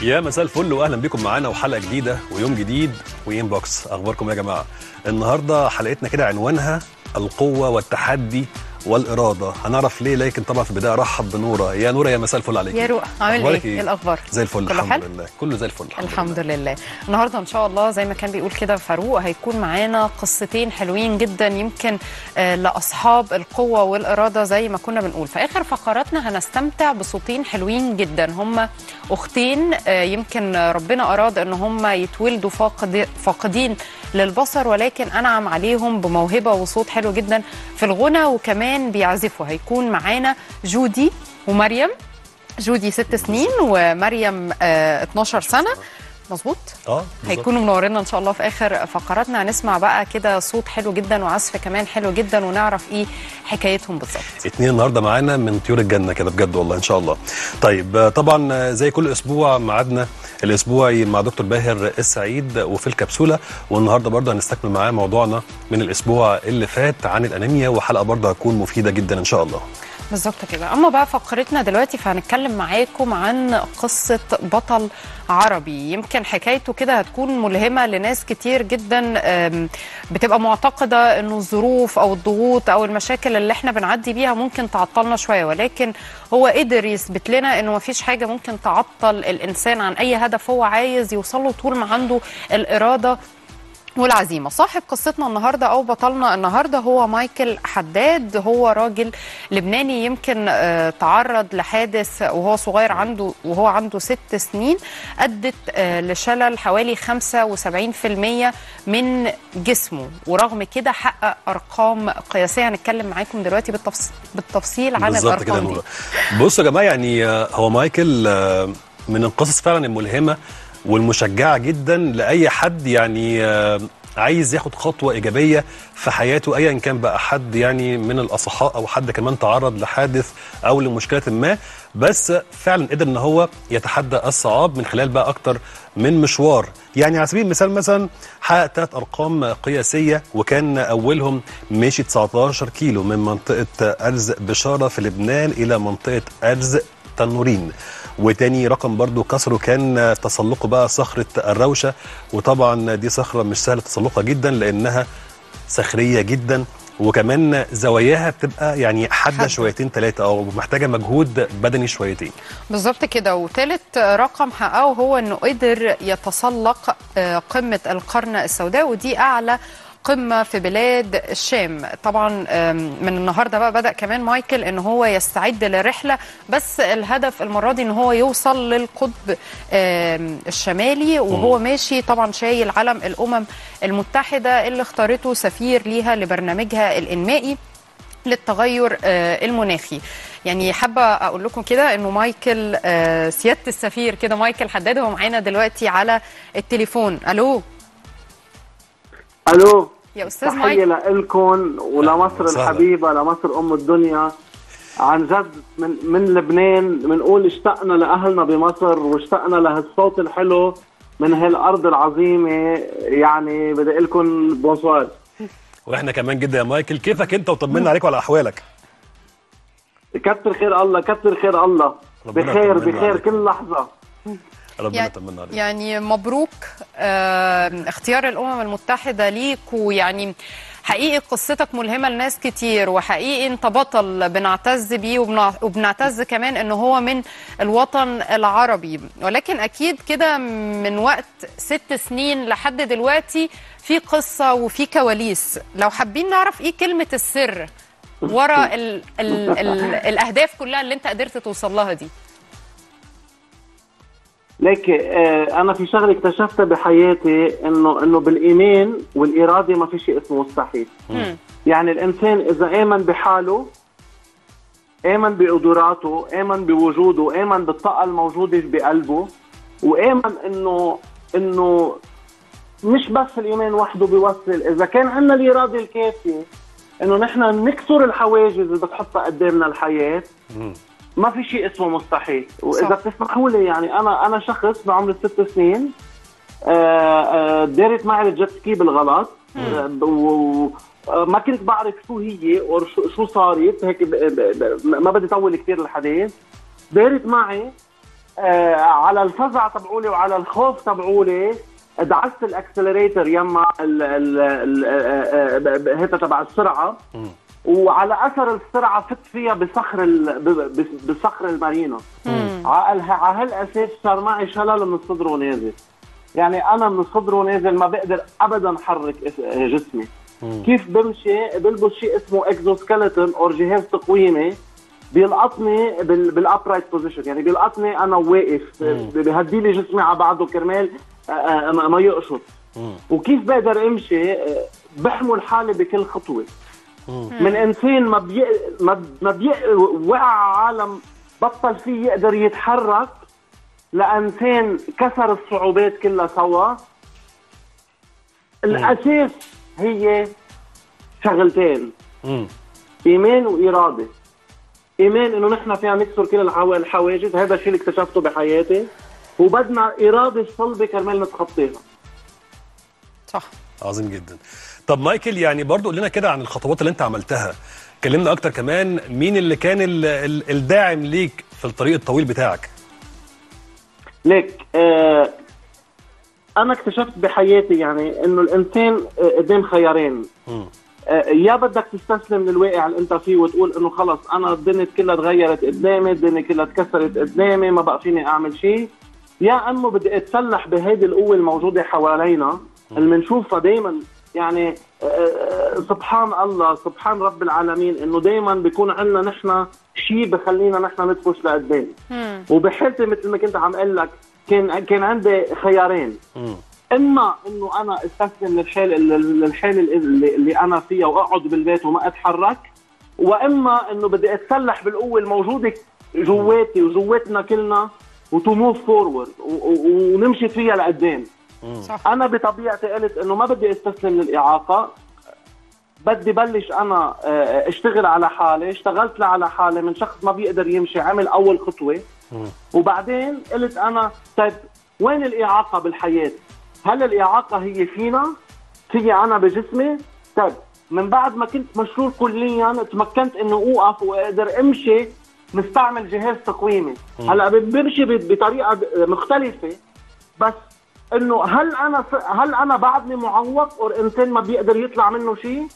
يا مساء الفل واهلا بكم معانا وحلقه جديده ويوم جديد وين بوكس اخباركم يا جماعه النهارده حلقتنا كده عنوانها القوه والتحدي والاراده هنعرف ليه لكن طبعا في البدايه ارحب بنوره يا نوره يا مساء الفل عليك يا رؤى عامل أخبارك ايه؟ إيه؟ ايه الاخبار؟ زي الفل كله الحمد حلو؟ لله كله زي الفل الحمد لله النهارده ان شاء الله زي ما كان بيقول كده فاروق هيكون معانا قصتين حلوين جدا يمكن آه، لاصحاب القوه والاراده زي ما كنا بنقول في اخر فقراتنا هنستمتع بصوتين حلوين جدا هم اختين آه، يمكن ربنا اراد ان هم يتولدوا فاقد فاقدين للبصر ولكن انعم عليهم بموهبه وصوت حلو جدا في الغنى وكمان بيعزفوا هيكون معانا جودي ومريم جودي ست سنين ومريم آه 12 سنه مظبوط اه بالظبط. هيكونوا منورينا ان شاء الله في اخر فقراتنا هنسمع بقى كده صوت حلو جدا وعزف كمان حلو جدا ونعرف ايه حكايتهم بالظبط اتنين النهارده معانا من طيور الجنه كده بجد والله ان شاء الله. طيب آه، طبعا آه، زي كل اسبوع ميعادنا الاسبوعي مع دكتور باهر السعيد وفي الكبسوله والنهارده برضه هنستكمل معاه موضوعنا من الاسبوع اللي فات عن الانيميا وحلقه برضه هتكون مفيده جدا ان شاء الله. بالظبط كده اما بقى فقرتنا دلوقتي فهنتكلم معاكم عن قصه بطل عربي يمكن حكايته كده هتكون ملهمه لناس كتير جدا أم، بتبقى معتقده انه الظروف او الضغوط او المشاكل اللي احنا بنعدي بيها ممكن تعطلنا شويه ولكن هو قدر يثبت لنا انه مفيش حاجه ممكن تعطل الانسان عن اي هدف هو عايز يوصله طول ما عنده الاراده والعزيمه صاحب قصتنا النهارده او بطلنا النهارده هو مايكل حداد هو راجل لبناني يمكن آه، تعرض لحادث وهو صغير عنده وهو عنده ست سنين ادت آه، لشلل حوالي 75% من جسمه ورغم كده حقق ارقام قياسيه هنتكلم معاكم دلوقتي بالتفص... بالتفصيل عن بالظبط كده يا الارقام دي نوره. بصوا يا جماعه يعني آه، هو مايكل آه، من القصص فعلا الملهمه والمشجعه جدا لاي حد يعني آه، عايز ياخد خطوه ايجابيه في حياته ايا كان بقى حد يعني من الاصحاء او حد كمان تعرض لحادث او لمشكله ما بس فعلا قدر ان هو يتحدى الصعاب من خلال بقى اكتر من مشوار يعني على سبيل المثال مثلا حقق ثلاث ارقام قياسيه وكان اولهم مشي 19 كيلو من منطقه ارز بشاره في لبنان الى منطقه ارز تنورين وتاني رقم برضو كسره كان تسلقه بقى صخرة الروشة وطبعا دي صخرة مش سهلة تسلقها جدا لأنها صخرية جدا وكمان زواياها بتبقى يعني حادة حادة. شويتين ثلاثة أو محتاجة مجهود بدني شويتين بالظبط كده وثالث رقم حققه هو انه قدر يتسلق آه، قمه القرن السوداء ودي اعلى قمة في بلاد الشام طبعا آم، من النهاردة بقى بدأ كمان مايكل ان هو يستعد للرحلة بس الهدف المرة دي ان هو يوصل للقطب آم، الشمالي وهو ماشي طبعا شايل علم الأمم المتحدة اللي اختارته سفير ليها لبرنامجها الإنمائي للتغير آه، المناخي يعني حابه اقول لكم كده انه مايكل آه، سياده السفير كده مايكل حداد هو معانا دلوقتي على التليفون الو الو يا استاذ تحيه مايكل لكم ولمصر وسهلا. الحبيبه لمصر ام الدنيا عن جد من من لبنان بنقول اشتقنا لاهلنا بمصر واشتقنا لهالصوت الحلو من هالارض العظيمه يعني بدي اقول لكم بونسوار واحنا كمان جدا يا مايكل كيفك انت وطمنا عليك وعلى احوالك كتر خير الله كتر خير الله ربنا بخير يطمنا بخير عليك. كل لحظه ربنا يعني- يطمنا عليك يعني مبروك آه، اختيار الامم المتحده ليك ويعني حقيقي قصتك ملهمه لناس كتير وحقيقي انت بطل بنعتز بيه وبنع- وبنعتز كمان ان هو من الوطن العربي ولكن اكيد كده من وقت ست سنين لحد دلوقتي في قصه وفي كواليس لو حابين نعرف ايه كلمه السر ورا ال ال ال الاهداف كلها اللي انت قدرت توصل لها دي ليك آه انا في شغله اكتشفتها بحياتي انه انه بالايمان والاراده ما في شيء اسمه مستحيل مم. يعني الانسان اذا امن بحاله امن بقدراته امن بوجوده امن بالطاقه الموجوده بقلبه وامن انه انه مش بس الايمان وحده بيوصل اذا كان عندنا الاراده الكافيه انه نحن نكسر الحواجز اللي بتحطها قدامنا الحياه مم. ما في شيء اسمه مستحيل واذا صح. بتسمحوا لي يعني انا انا شخص بعمر ست سنين آه، آه، دارت معي الجيت سكي بالغلط آه، و- آه، ما كنت بعرف شو هي وشو شو صارت هيك ب- ب- ب- ما بدي طول كثير الحديث دارت معي آه على الفزع تبعولي وعلى الخوف تبعولي دعست الاكسلريتر يما ال ال ال آه، آه، هيك تبع السرعه وعلى اثر السرعه فت فيها بصخر ال- ب- ب- بصخر المارينا على على هالاساس صار معي شلل من الصدر ونازل يعني انا من الصدر ونازل ما بقدر ابدا احرك اس- جسمي كيف بمشي بلبس شيء اسمه اكزوسكeleton او جهاز تقويمي بيلقطني بال بالابرايت بوزيشن يعني بيلقطني انا واقف بهدي لي جسمي على بعضه كرمال آه، آه، ما ما يقشط وكيف بقدر امشي آه، بحمل حالي بكل خطوه من انسان ما بي ما ما بي وقع عالم بطل فيه يقدر يتحرك لانسان كسر الصعوبات كلها سوا الاساس هي شغلتين مم. ايمان واراده ايمان انه نحن فينا نكسر كل الحوا- الحواجز هذا الشيء اللي اكتشفته بحياتي وبدنا اراده صلبه كرمال نتخطيها صح عظيم جدا طب مايكل يعني برضو قول لنا كده عن الخطوات اللي انت عملتها كلمنا اكتر كمان مين اللي كان ال- ال- الداعم ليك في الطريق الطويل بتاعك ليك آه انا اكتشفت بحياتي يعني انه الانسان آه، قدام خيارين مم. آه، يا بدك تستسلم للواقع اللي انت فيه وتقول انه خلص انا الدنيا كلها تغيرت قدامي الدنيا كلها تكسرت قدامي ما بقى فيني اعمل شيء يا اما بدي اتسلح بهيدي القوه الموجوده حوالينا اللي بنشوفها دائما يعني آه، آه، سبحان الله سبحان رب العالمين انه دائما بيكون عندنا نحن شيء بخلينا نحن ندفش لقدام وبحالتي مثل ما كنت عم اقول لك كان كان عندي خيارين مم. اما انه انا استسلم للحال للحال اللي, اللي انا فيها واقعد بالبيت وما اتحرك واما انه بدي اتسلح بالقوه الموجوده جواتي وجواتنا كلنا وتو موف فورورد ونمشي فيها لقدام صح انا بطبيعتي قلت انه ما بدي استسلم للاعاقه بدي بلش انا آه، اشتغل على حالي اشتغلت على حالي من شخص ما بيقدر يمشي عمل اول خطوه وبعدين قلت انا طيب وين الاعاقه بالحياه هل الاعاقه هي فينا فيي انا بجسمي طيب من بعد ما كنت مشلول كليا تمكنت انه اوقف واقدر امشي مستعمل جهاز تقويمي هلا بمشي ب- بطريقه مختلفه بس انه هل انا ف- هل انا بعدني معوق او انسان ما بيقدر يطلع منه شيء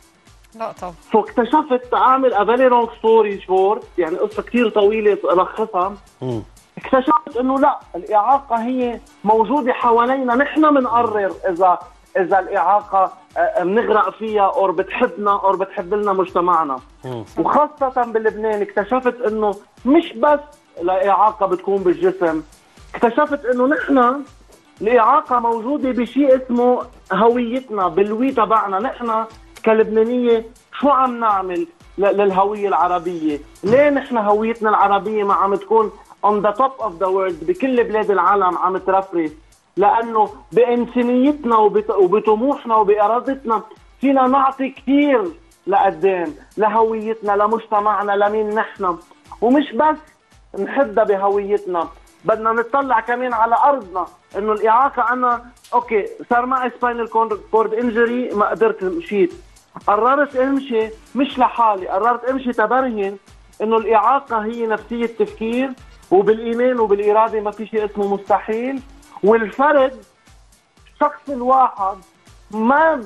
لا طبعا فاكتشفت اعمل a very long story short يعني قصه كثير طويله الخصها مم. اكتشفت انه لا الاعاقه هي موجوده حوالينا نحن بنقرر اذا اذا الاعاقه آه، بنغرق فيها او بتحبنا او بتحب لنا مجتمعنا مم. وخاصه بلبنان اكتشفت انه مش بس الاعاقه بتكون بالجسم اكتشفت انه نحن الاعاقه موجوده بشيء اسمه هويتنا بالوي تبعنا نحن كلبنانيه شو عم نعمل ل- للهويه العربيه ليه نحن هويتنا العربيه ما عم تكون on the top of the world بكل بلاد العالم عم ترفرف لانه بانسانيتنا وبت- وبطموحنا وبارادتنا فينا نعطي كثير لقدام لهويتنا لمجتمعنا لمين نحن ومش بس نحدها بهويتنا بدنا نطلع كمان على ارضنا انه الاعاقه انا اوكي صار معي سباينال كورد انجري ما قدرت مشيت قررت امشي مش لحالي قررت امشي تبرهن انه الاعاقه هي نفسيه تفكير وبالايمان وبالاراده ما في شيء اسمه مستحيل والفرد الشخص الواحد ما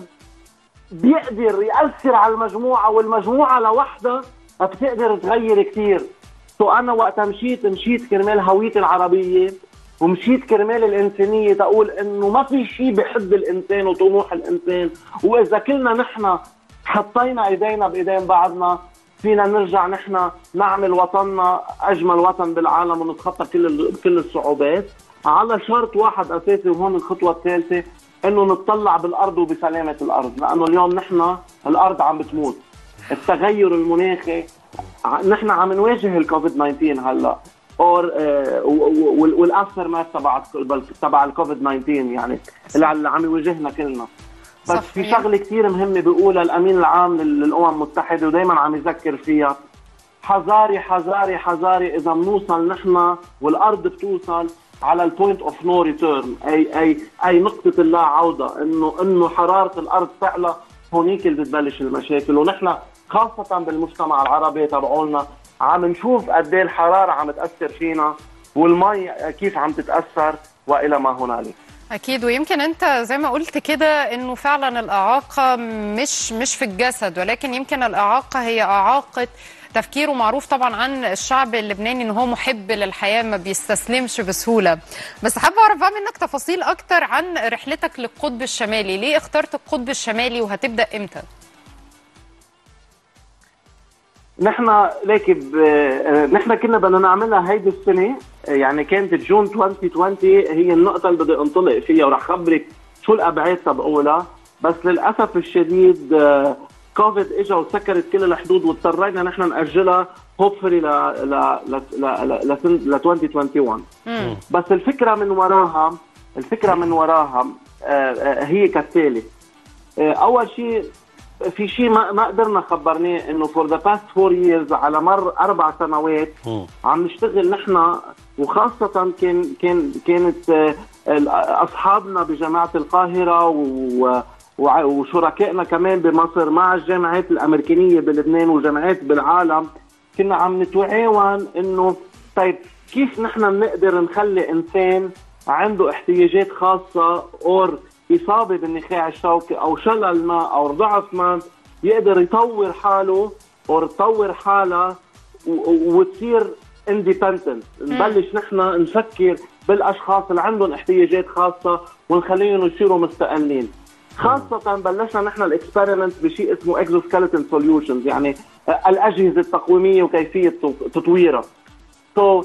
بيقدر يأثر على المجموعة والمجموعة لوحدها بتقدر تغير كثير سو أنا وقت مشيت مشيت كرمال هويتي العربية ومشيت كرمال الإنسانية تقول إنه ما في شيء بحب الإنسان وطموح الإنسان وإذا كلنا نحن حطينا إيدينا بإيدين بعضنا فينا نرجع نحن نعمل وطننا أجمل وطن بالعالم ونتخطى كل ال- كل الصعوبات على شرط واحد أساسي وهون الخطوة الثالثة انه نتطلع بالارض وبسلامه الارض لانه اليوم نحن الارض عم بتموت التغير المناخي ع- نحن عم نواجه الكوفيد 19 هلا اور والاثر مات تبع تبع الكوفيد 19 يعني اللي اللي عم يواجهنا كلنا بس في صحيح. شغله كثير مهمه بيقولها الامين العام لل- للامم المتحده ودائما عم يذكر فيها حذاري حذاري حذاري اذا بنوصل نحن والارض بتوصل على البوينت اوف نو ريتيرن اي اي اي نقطه اللا عوده انه انه حراره الارض تعلى هونيك اللي بتبلش المشاكل ونحن خاصه بالمجتمع العربي تبعولنا عم نشوف قد ايه الحراره عم تاثر فينا والمي كيف عم تتاثر والى ما هنالك اكيد ويمكن انت زي ما قلت كده انه فعلا الاعاقه مش مش في الجسد ولكن يمكن الاعاقه هي اعاقه تفكيره معروف طبعا عن الشعب اللبناني ان هو محب للحياه ما بيستسلمش بسهوله بس حابه اعرف بقى منك تفاصيل اكتر عن رحلتك للقطب الشمالي ليه اخترت القطب الشمالي وهتبدا امتى نحن ليك ب... نحن كنا بدنا نعملها هيدي السنه يعني كانت جون 2020 هي النقطه اللي بدي انطلق فيها ورح خبرك شو الابعاد تبعولها بس للاسف الشديد كوفيد اجى وسكرت كل الحدود واضطرينا نحن ناجلها هوبفلي ل ل ل ل ل 2021 مم. بس الفكره من وراها الفكره من وراها آه، آه، هي كالتالي آه، اول شيء في شيء ما ما قدرنا خبرناه انه فور ذا باست فور ييرز على مر اربع سنوات مم. عم نشتغل نحن وخاصة كان كان كانت آه، ال- أصحابنا بجامعة القاهرة و وع- وشركائنا كمان بمصر مع الجامعات الأمريكانية بلبنان وجامعات بالعالم كنا عم نتعاون إنه طيب كيف نحن بنقدر نخلي إنسان عنده احتياجات خاصة أو إصابة بالنخاع الشوكي أو شلل ما أو ضعف ما يقدر يطور حاله أو يطور حالها و- و- وتصير اندبندنت نبلش نحن نفكر بالاشخاص اللي عندهم احتياجات خاصه ونخليهم يصيروا مستقلين خاصة بلشنا نحن الاكسبيرمنت بشيء اسمه اكزوسكeleton سوليوشنز يعني آه، الاجهزة التقويمية وكيفية تو- تطويرها. سو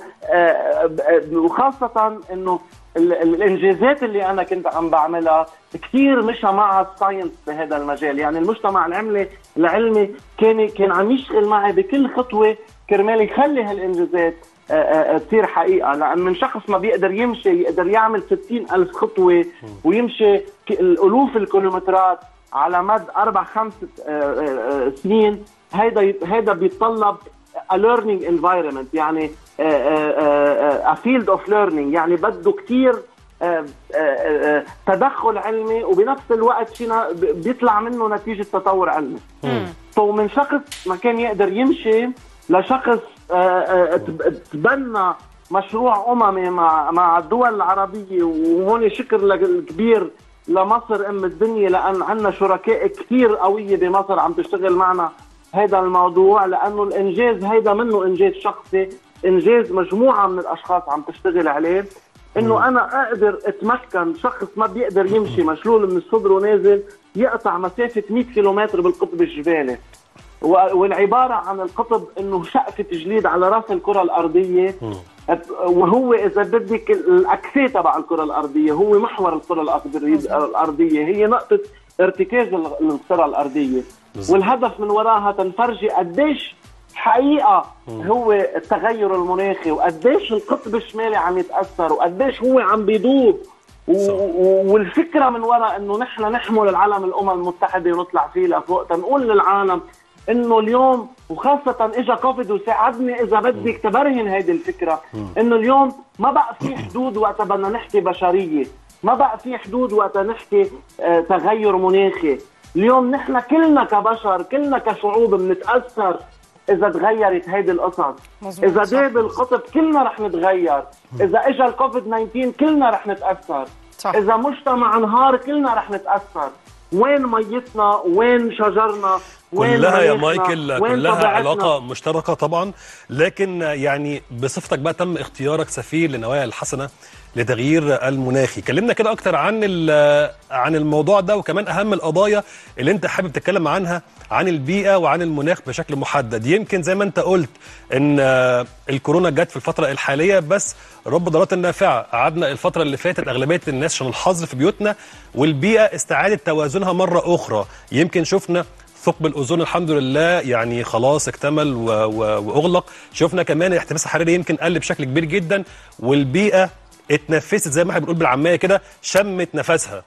وخاصة انه ال- ال- الانجازات اللي انا كنت عم بعملها كثير مشى مع الساينس بهذا المجال يعني المجتمع العلمي العلمي كان كان عم يشتغل معي بكل خطوه كرمال يخلي هالانجازات آه، آه، آه، تصير حقيقه لان من شخص ما بيقدر يمشي يقدر يعمل 60 الف خطوه ويمشي ك- الالوف الكيلومترات على مد اربع خمس آه، آه، آه، سنين هيدا هيدا بيتطلب a learning environment يعني آه، آه، آه، a field of learning يعني بده كتير آه، آه، آه، تدخل علمي وبنفس الوقت فينا ب- بيطلع منه نتيجة تطور علمي مم. تو من شخص ما كان يقدر يمشي لشخص آه، آه، تب- تبنى مشروع أممي مع مع الدول العربية وهون شكر لك- كبير لمصر أم الدنيا لأن عندنا شركاء كثير قوية بمصر عم تشتغل معنا هذا الموضوع لأنه الإنجاز هيدا منه إنجاز شخصي إنجاز مجموعة من الأشخاص عم تشتغل عليه انه انا اقدر اتمكن شخص ما بيقدر يمشي مشلول من الصدر ونازل يقطع مسافه 100 كيلومتر بالقطب الجبالي و- والعباره عن القطب انه شقفه جليد على راس الكره الارضيه وهو اذا بدك الاكسيه تبع الكره الارضيه هو محور الكره الأرضية- الارضيه هي نقطه ارتكاز ال- الكره الارضيه بالظبط. والهدف من وراها تنفرجي قديش حقيقه هو التغير المناخي وقديش القطب الشمالي عم يتاثر وقديش هو عم بيدوب و- صح. و- والفكره من وراء انه نحن نحمل العلم الامم المتحده ونطلع فيه لفوق تنقول للعالم انه اليوم وخاصه اجى كوفيد وساعدني اذا بدك تبرهن هيدي الفكره انه اليوم ما بقى في حدود وقت بدنا نحكي بشريه ما بقى في حدود وقت نحكي آه، تغير مناخي اليوم نحن كلنا كبشر كلنا كشعوب بنتاثر اذا تغيرت هيدي القصص مظبوط، اذا صح. داب القطب كلنا رح نتغير اذا اجى الكوفيد 19 كلنا رح نتاثر صح. اذا مجتمع انهار كلنا رح نتاثر وين ميتنا وين شجرنا وين كلها يا مناخنا؟ مايكل وين كلها طبيعتنا؟ علاقة مشتركة طبعا لكن يعني بصفتك بقى تم اختيارك سفير للنوايا الحسنة لتغيير المناخي كلمنا كده اكتر عن ال- عن الموضوع ده وكمان اهم القضايا اللي انت حابب تتكلم عنها عن البيئة وعن المناخ بشكل محدد يمكن زي ما انت قلت ان آه، الكورونا جت في الفترة الحالية بس رب ضارات النافعة قعدنا الفترة اللي فاتت اغلبية الناس عشان الحظر في بيوتنا والبيئة استعادت توازنها مرة اخرى يمكن شفنا ثقب الاوزون الحمد لله يعني خلاص اكتمل و... و... واغلق شفنا كمان الاحتباس الحراري يمكن قل بشكل كبير جدا والبيئه اتنفست زي ما احنا بنقول بالعاميه كده شمت نفسها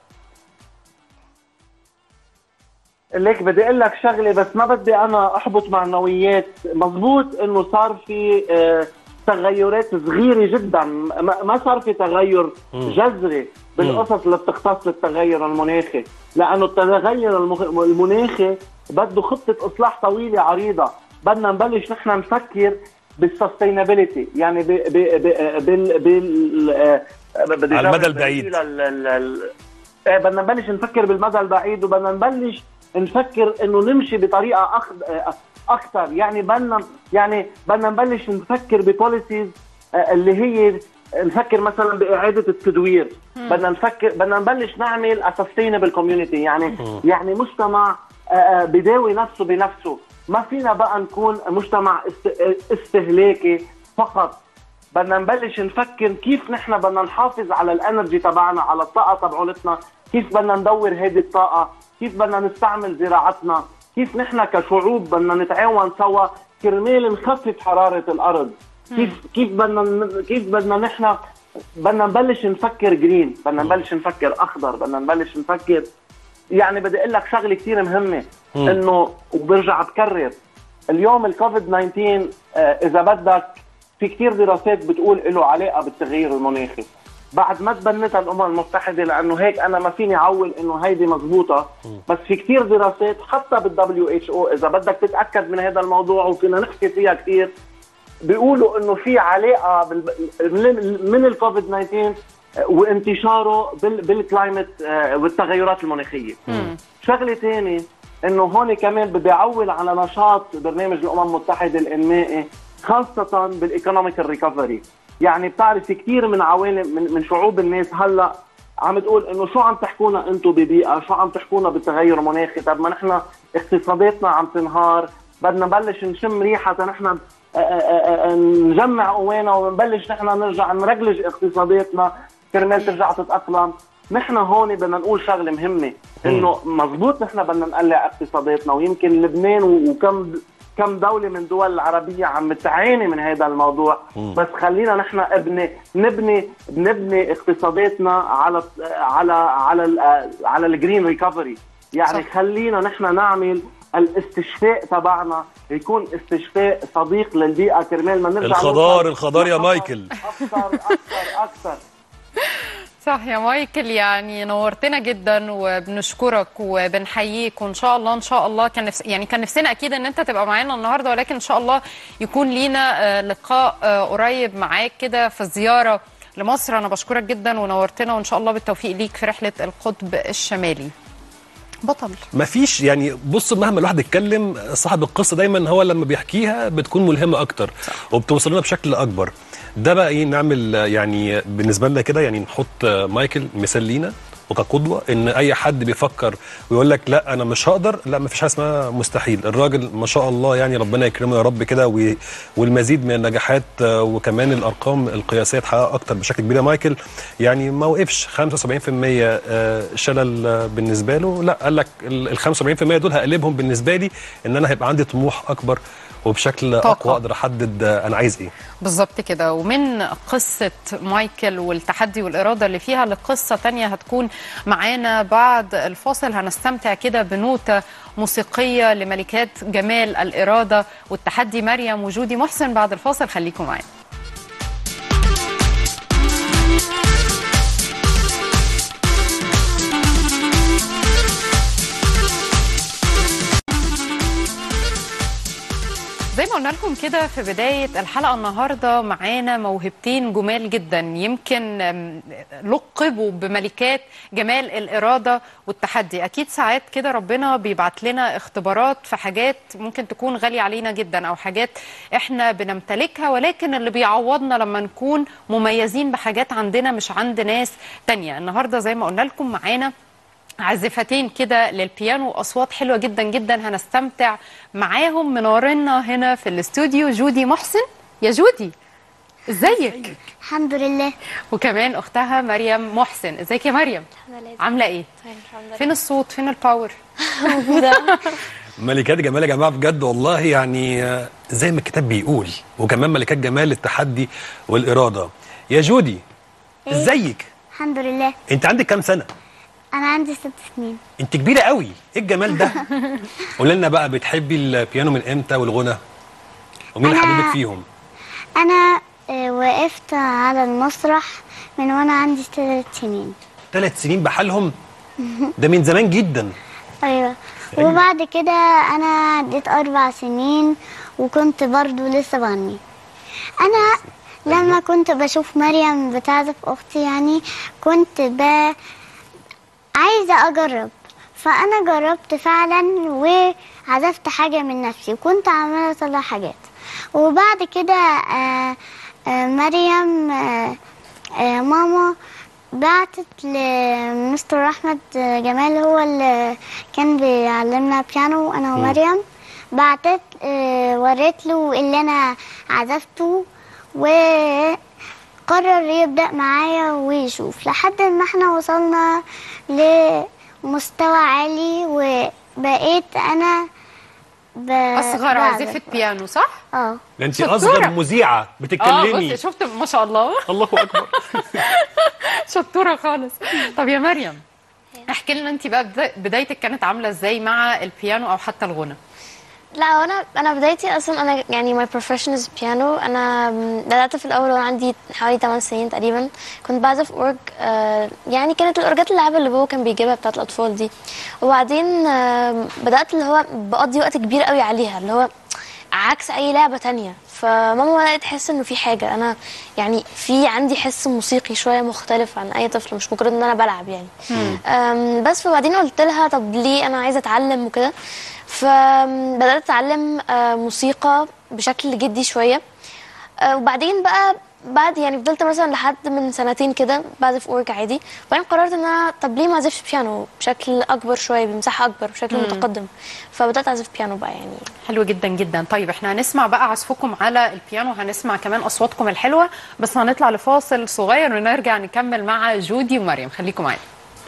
ليك بدي اقول لك شغله بس ما بدي انا احبط معنويات مزبوط انه صار في آه، تغيرات صغيره جدا ما ما صار في تغير جذري بالقصص اللي بتختص بالتغير المناخي لانه التغير المخ- المناخي بده خطه اصلاح طويله عريضه بدنا نبلش نحن نفكر بالسستينابيلتي يعني ب ب ب بال بال آه، بدي على المدى أجاوب البعيد. لل- لل- لل- آه، بدنا نبلش نفكر بالمدى البعيد وبدنا نبلش نفكر انه نمشي بطريقه أخ... آه، اكثر يعني بدنا يعني بدنا نبلش نفكر ببوليسيز اللي هي نفكر مثلا باعاده التدوير بدنا نفكر بدنا نبلش نعمل سستينبل كوميونتي يعني يعني مجتمع آه، آه، بداوي نفسه بنفسه ما فينا بقى نكون مجتمع است- استهلاكي فقط بدنا نبلش نفكر كيف نحن بدنا نحافظ على الانرجي تبعنا على الطاقه تبعولتنا كيف بدنا ندور هذه الطاقه كيف بدنا نستعمل زراعتنا كيف نحن كشعوب بدنا نتعاون سوا كرمال نخفف حراره الارض كيف كيف بدنا كيف بدنا نحن بدنا نبلش نفكر جرين بدنا نبلش نفكر اخضر بدنا نبلش نفكر يعني بدي اقول لك شغله كثير مهمه انه وبرجع بكرر اليوم الكوفيد 19 آه، اذا بدك في كثير دراسات بتقول له علاقه بالتغير المناخي بعد ما تبنتها الامم المتحده لانه هيك انا ما فيني اعول انه هيدي مزبوطه بس في كثير دراسات حتى بالدبليو اتش او اذا بدك تتاكد من هذا الموضوع وفينا نحكي فيها كثير بيقولوا انه في علاقه بال- من- من الكوفيد 19 وانتشاره بال- بالكلايمت آه، والتغيرات المناخيه شغله ثانيه انه هون كمان بدي اعول على نشاط برنامج الامم المتحده الانمائي خاصه بالايكونوميك ريكفري يعني بتعرفي كثير من عوالم من, من شعوب الناس هلا عم تقول انه شو عم تحكونا انتم ببيئه شو عم تحكونا بالتغير المناخي طب ما نحن اقتصاداتنا عم تنهار بدنا نبلش نشم ريحه نحن آه، آه، آه، نجمع قوانا ونبلش نحن نرجع نرجلج اقتصاداتنا كرمال ترجع تتاقلم نحن هون بدنا نقول شغله مهمه انه مزبوط نحن بدنا نقلع اقتصاداتنا ويمكن لبنان و- وكم كم دولة من دول العربية عم تعاني من هذا الموضوع بس خلينا نحن ابني نبني نبني اقتصاداتنا على على على ال- على الجرين ريكفري يعني صح. خلينا نحن نعمل الاستشفاء تبعنا يكون استشفاء صديق للبيئة كرمال ما نرجع الخضار- نوصل الخضار يا لخطر مايكل. أكثر أكثر أكثر صح يا مايكل يعني نورتنا جدا وبنشكرك وبنحييك وان شاء الله ان شاء الله كان نفس يعني كان نفسنا اكيد ان انت تبقى معانا النهارده ولكن ان شاء الله يكون لينا آه، لقاء آه، قريب معاك كده في زياره لمصر انا بشكرك جدا ونورتنا وان شاء الله بالتوفيق ليك في رحله القطب الشمالي بطل مفيش يعني بص مهما الواحد يتكلم صاحب القصه دايما هو لما بيحكيها بتكون ملهمه اكتر وبتوصل لنا بشكل اكبر ده بقى ايه نعمل يعني بالنسبه لنا كده يعني نحط مايكل مثال لينا وكقدوه ان اي حد بيفكر ويقول لك لا انا مش هقدر لا مفيش حاجه اسمها مستحيل الراجل ما شاء الله يعني ربنا يكرمه يا رب كده وي- والمزيد من النجاحات آه، وكمان الارقام القياسيه تحقق اكتر بشكل كبير يا مايكل يعني ما وقفش 75% آه، شلل آه، بالنسبه له لا قال لك ال 75% دول هقلبهم بالنسبه لي ان انا هيبقى عندي طموح اكبر وبشكل طاقة. اقوى اقدر احدد آه، انا عايز ايه بالظبط كده ومن قصة مايكل والتحدي والإرادة اللي فيها لقصة تانية هتكون معانا بعد الفاصل هنستمتع كده بنوتة موسيقية لملكات جمال الإرادة والتحدي مريم وجودي محسن بعد الفاصل خليكم معانا زي ما قلنا لكم كده في بداية الحلقة النهاردة معانا موهبتين جمال جدا يمكن أم، لقبوا بملكات جمال الإرادة والتحدي أكيد ساعات كده ربنا بيبعت لنا اختبارات في حاجات ممكن تكون غالية علينا جدا أو حاجات إحنا بنمتلكها ولكن اللي بيعوضنا لما نكون مميزين بحاجات عندنا مش عند ناس تانية النهاردة زي ما قلنا لكم معانا عازفتين كده للبيانو اصوات حلوه جدا جدا هنستمتع معاهم منورنا هنا في الاستوديو جودي محسن يا جودي ازيك الحمد لله وكمان اختها مريم محسن ازيك يا مريم الحمد لله عامله ايه طيب الحمد لله فين الصوت فين الباور موجودة ملكات جمال يا جماعه بجد والله يعني آه، زي ما الكتاب بيقول وكمان ملكات جمال التحدي والاراده يا جودي إيه؟ ازيك الحمد لله انت عندك كام سنه أنا عندي ست سنين انت كبيره قوي ايه الجمال ده قولي لنا بقى بتحبي البيانو من امتى والغنى ومين اللي أنا- حبيبك فيهم أنا آه، وقفت على المسرح من وأنا عندي ثلاث سنين ثلاث سنين بحالهم ده من زمان جدا أيوة وبعد كده أنا عديت أربع سنين وكنت برضو لسه بغني انا لما كنت بشوف مريم بتعزف اختي يعني كنت ب... عايزه اجرب فانا جربت فعلا وعزفت حاجه من نفسي وكنت عماله اطلع حاجات وبعد كده آه، آه، مريم آه، آه، ماما بعتت لمستر احمد جمال هو اللي كان بيعلمنا بيانو انا ومريم بعتت آه، وريت له اللي انا عزفته وقرر يبدأ معايا ويشوف لحد ما احنا وصلنا لمستوى عالي وبقيت انا ب... اصغر بعزف. عازفه بيانو صح اه ده انت شطورة. اصغر مذيعه اه بتتكلمي بصي شفت ما شاء الله الله اكبر شطوره خالص طب يا مريم احكي لنا انت بقى بدا- بدايتك كانت عامله ازاي مع البيانو او حتى الغنى لا هو انا انا بدايتي اصلا انا يعني my profession is piano انا بدات في الاول وانا عندي حوالي 8 سنين تقريبا كنت بعزف اورج آه يعني كانت الاورجات اللعبه اللي بابا كان بيجيبها بتاعت الاطفال دي وبعدين آه بدات اللي هو بقضي وقت كبير قوي عليها اللي هو عكس اي لعبه تانية فماما بدات تحس انه في حاجه انا يعني في عندي حس موسيقي شويه مختلف عن اي طفل مش مجرد ان انا بلعب يعني أم، بس فبعدين قلت لها طب ليه انا عايزه اتعلم وكده فبدات اتعلم آه، موسيقى بشكل جدي شويه آه، وبعدين بقى بعد يعني فضلت مثلا لحد من سنتين كده بعزف اورج عادي وبعدين قررت ان انا طب ليه ما اعزفش بيانو بشكل اكبر شويه بمساحه اكبر بشكل متقدم فبدات اعزف بيانو بقى يعني حلو جدا جدا طيب احنا هنسمع بقى عزفكم على البيانو هنسمع كمان اصواتكم الحلوه بس هنطلع لفاصل صغير ونرجع نكمل مع جودي ومريم خليكم معانا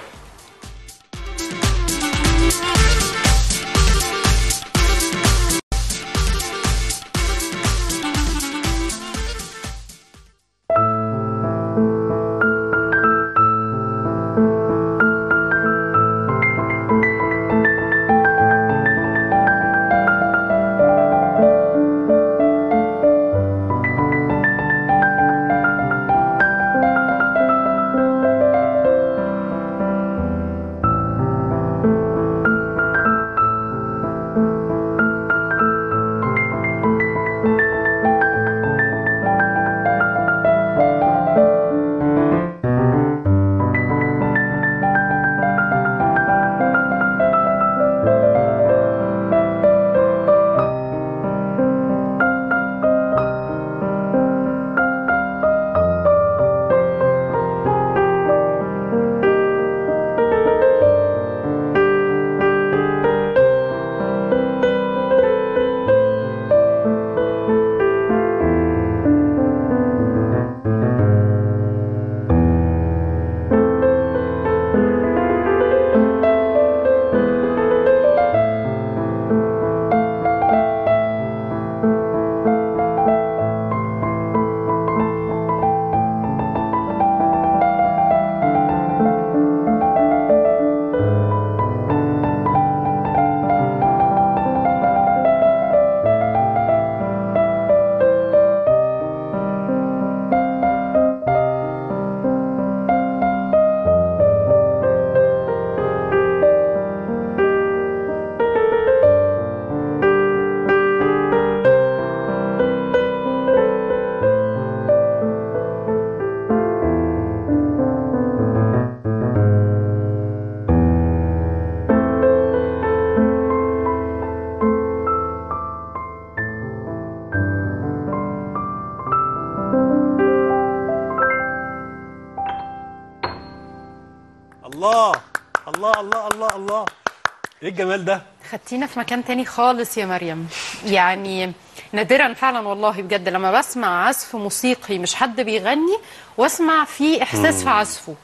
الله الله الله الله الله ايه الجمال ده خدتينا في مكان تاني خالص يا مريم يعني نادرا فعلا والله بجد لما بسمع عزف موسيقي مش حد بيغني واسمع فيه احساس في عزفه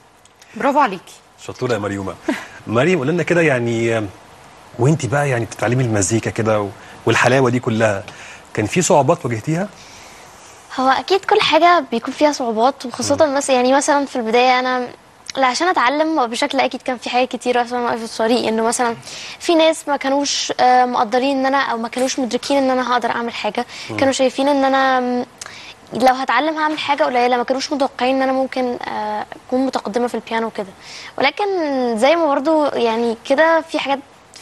برافو عليكي شطوره يا مريومه مريم قول لنا كده يعني وانت بقى يعني بتتعلمي المزيكا كده و- والحلاوه دي كلها كان في صعوبات واجهتيها هو اكيد كل حاجه بيكون فيها صعوبات وخاصه مثلا يعني مثلا في البدايه انا لا عشان اتعلم بشكل اكيد كان في حاجات كتيره مثلا واقفه في الطريق انه مثلا في ناس ما كانوش آه، مقدرين ان انا او ما كانوش مدركين ان انا هقدر اعمل حاجه كانوا شايفين ان انا م، لو هتعلم هعمل حاجه قليله ما كانوش متوقعين ان انا ممكن آه، اكون متقدمه في البيانو وكده ولكن زي ما برضو يعني كده في حاجات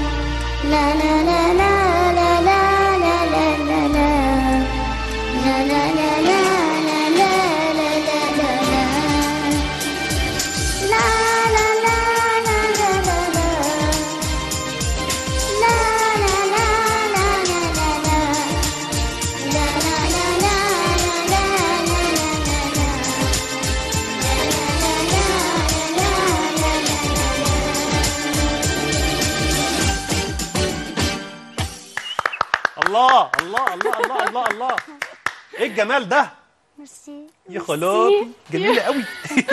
الله الله الله الله الله الله ايه الجمال ده ميرسي يا خلاص جميله قوي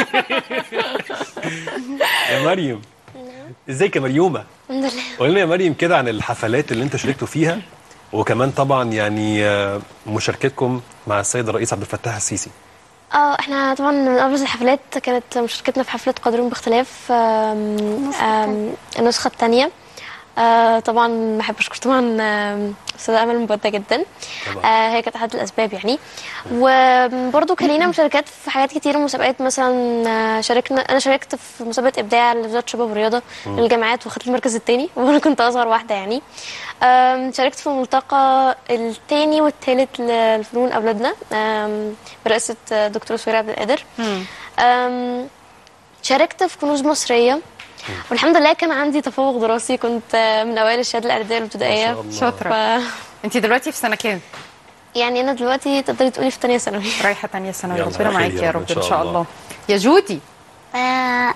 يا مريم ازيك يا مريومه الحمد لله قول لنا يا مريم كده عن الحفلات اللي انتوا شاركتوا فيها وكمان طبعا يعني آه، مشاركتكم مع السيد الرئيس عبد الفتاح السيسي اه احنا طبعا من ابرز الحفلات كانت مشاركتنا في حفله قادرون باختلاف آم، آم، النسخه الثانيه آه طبعا بحب اشكر طبعا آم، استاذه امل مبدع جدا طبعا. آه هي كانت احد الاسباب يعني وبرضه كان لينا مشاركات في حاجات كتير مسابقات مثلا آه، شاركنا انا شاركت في مسابقه ابداع لوزاره الشباب والرياضه للجامعات واخدت المركز الثاني وانا كنت اصغر واحده يعني آم، شاركت في الملتقى الثاني والثالث للفنون اولادنا آم، برئاسه آه، دكتور سوير عبد القادر آم، شاركت في كنوز مصريه والحمد لله كان عندي تفوق دراسي كنت آه، من اوائل الشهاده الاعداديه الابتدائيه ما شاء الله. شاطره ف... انت دلوقتي في سنه كام يعني انا دلوقتي تقدري تقولي في ثانيه ثانوي رايحه تانية ثانوي يلا ربنا خير معاكي يا يا رب رب ان شاء الله يا جودي آه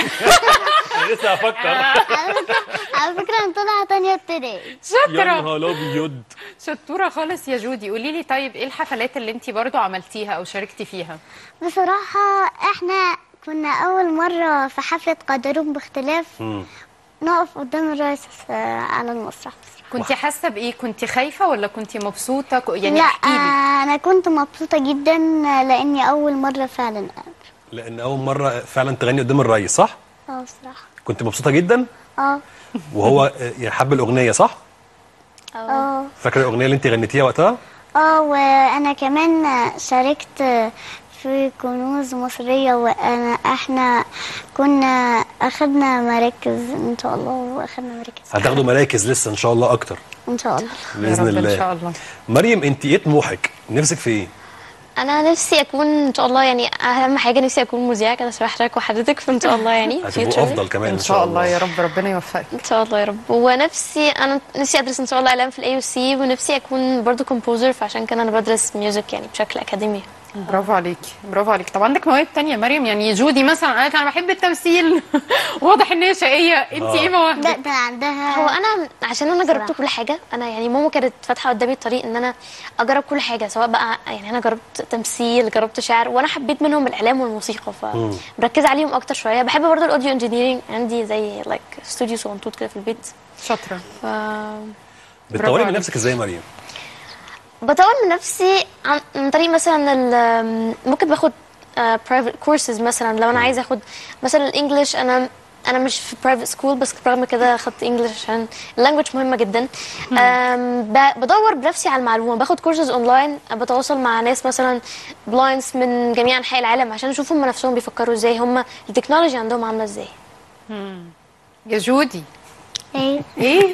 لسه هفكر على فكرة أنا طالعة تانية ابتدائي يا شاطره نهار ابيض شطوره خالص يا جودي قولي لي طيب ايه الحفلات اللي انت برضو عملتيها او شاركتي فيها بصراحة احنا كنا أول مرة في حفلة قادرون باختلاف مم. نقف قدام الرئيس آه، على المسرح كنت حاسه بايه كنت خايفه ولا كنت مبسوطه ك- يعني لا احكي لي آه، أنا كنت مبسوطة جدا لأني أول مرة فعلا أقابل لان اول مره فعلا تغني قدام الرئيس صح اه بصراحة كنت مبسوطه جدا اه وهو آه، يعني حب الاغنيه صح اه فاكره الاغنيه اللي انت غنيتيها وقتها اه وانا كمان شاركت في كنوز مصرية وانا احنا كنا اخدنا مراكز ان شاء الله واخدنا مراكز هتاخدوا مراكز لسه ان شاء الله اكتر ان شاء الله باذن يا رب الله ان شاء الله مريم انت ايه طموحك نفسك في ايه انا نفسي اكون ان شاء الله يعني اهم حاجه نفسي اكون مذيعه كده شبه حضرتك وحضرتك فان شاء الله يعني هتبقوا future. افضل كمان ان شاء الله يا رب ربنا يوفقك ان شاء الله يا رب ونفسي انا نفسي ادرس ان شاء الله اعلام في الاي سي ونفسي اكون برضو كومبوزر فعشان كده انا بدرس ميوزك يعني بشكل اكاديمي برافو عليكي برافو عليكي طب عندك مواهب تانية مريم يعني جودي مثلا قالت انا بحب التمثيل واضح ان هي شقيه انت آه. ايه مواهبك لا ده عندها هو انا عشان انا جربت بصراحة. كل حاجه انا يعني ماما كانت فاتحه قدامي الطريق ان انا اجرب كل حاجه سواء بقى يعني انا جربت تمثيل جربت شعر وانا حبيت منهم الاعلام والموسيقى فمركزه عليهم اكتر شويه بحب برضو الاوديو انجينيرنج عندي زي لايك استوديو صغنطوط كده في البيت شاطره ف بتطوري من عليك. نفسك ازاي يا مريم بطور من نفسي عن من طريق مثلا ال- ممكن باخد برايفت كورسز مثلا لو انا عايزه اخد مثلا الانجليش انا انا مش في برايفت سكول بس برغم كده اخدت انجليش عشان اللانجوج مهمه جدا أم، ب- بدور بنفسي على المعلومه باخد كورسز اونلاين بتواصل مع ناس مثلا بلايندز من جميع انحاء العالم عشان اشوف هم نفسهم بيفكروا ازاي هم التكنولوجي عندهم عامله ازاي يا جودي ايه ايه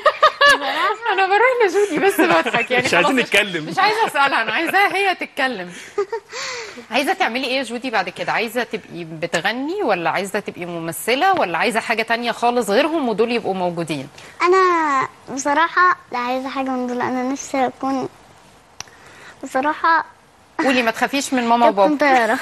انا بروح لجودي بس بضحك يعني مش عايزين خلاص نتكلم. مش عايزه اسالها انا عايزاها هي تتكلم عايزه تعملي ايه يا جودي بعد كده عايزه تبقي بتغني ولا عايزه تبقي ممثله ولا عايزه حاجه تانية خالص غيرهم ودول يبقوا موجودين انا بصراحة لا عايزة حاجة من دول انا نفسي اكون بصراحة قولي ما تخافيش من ماما كابتن وبابا طيارة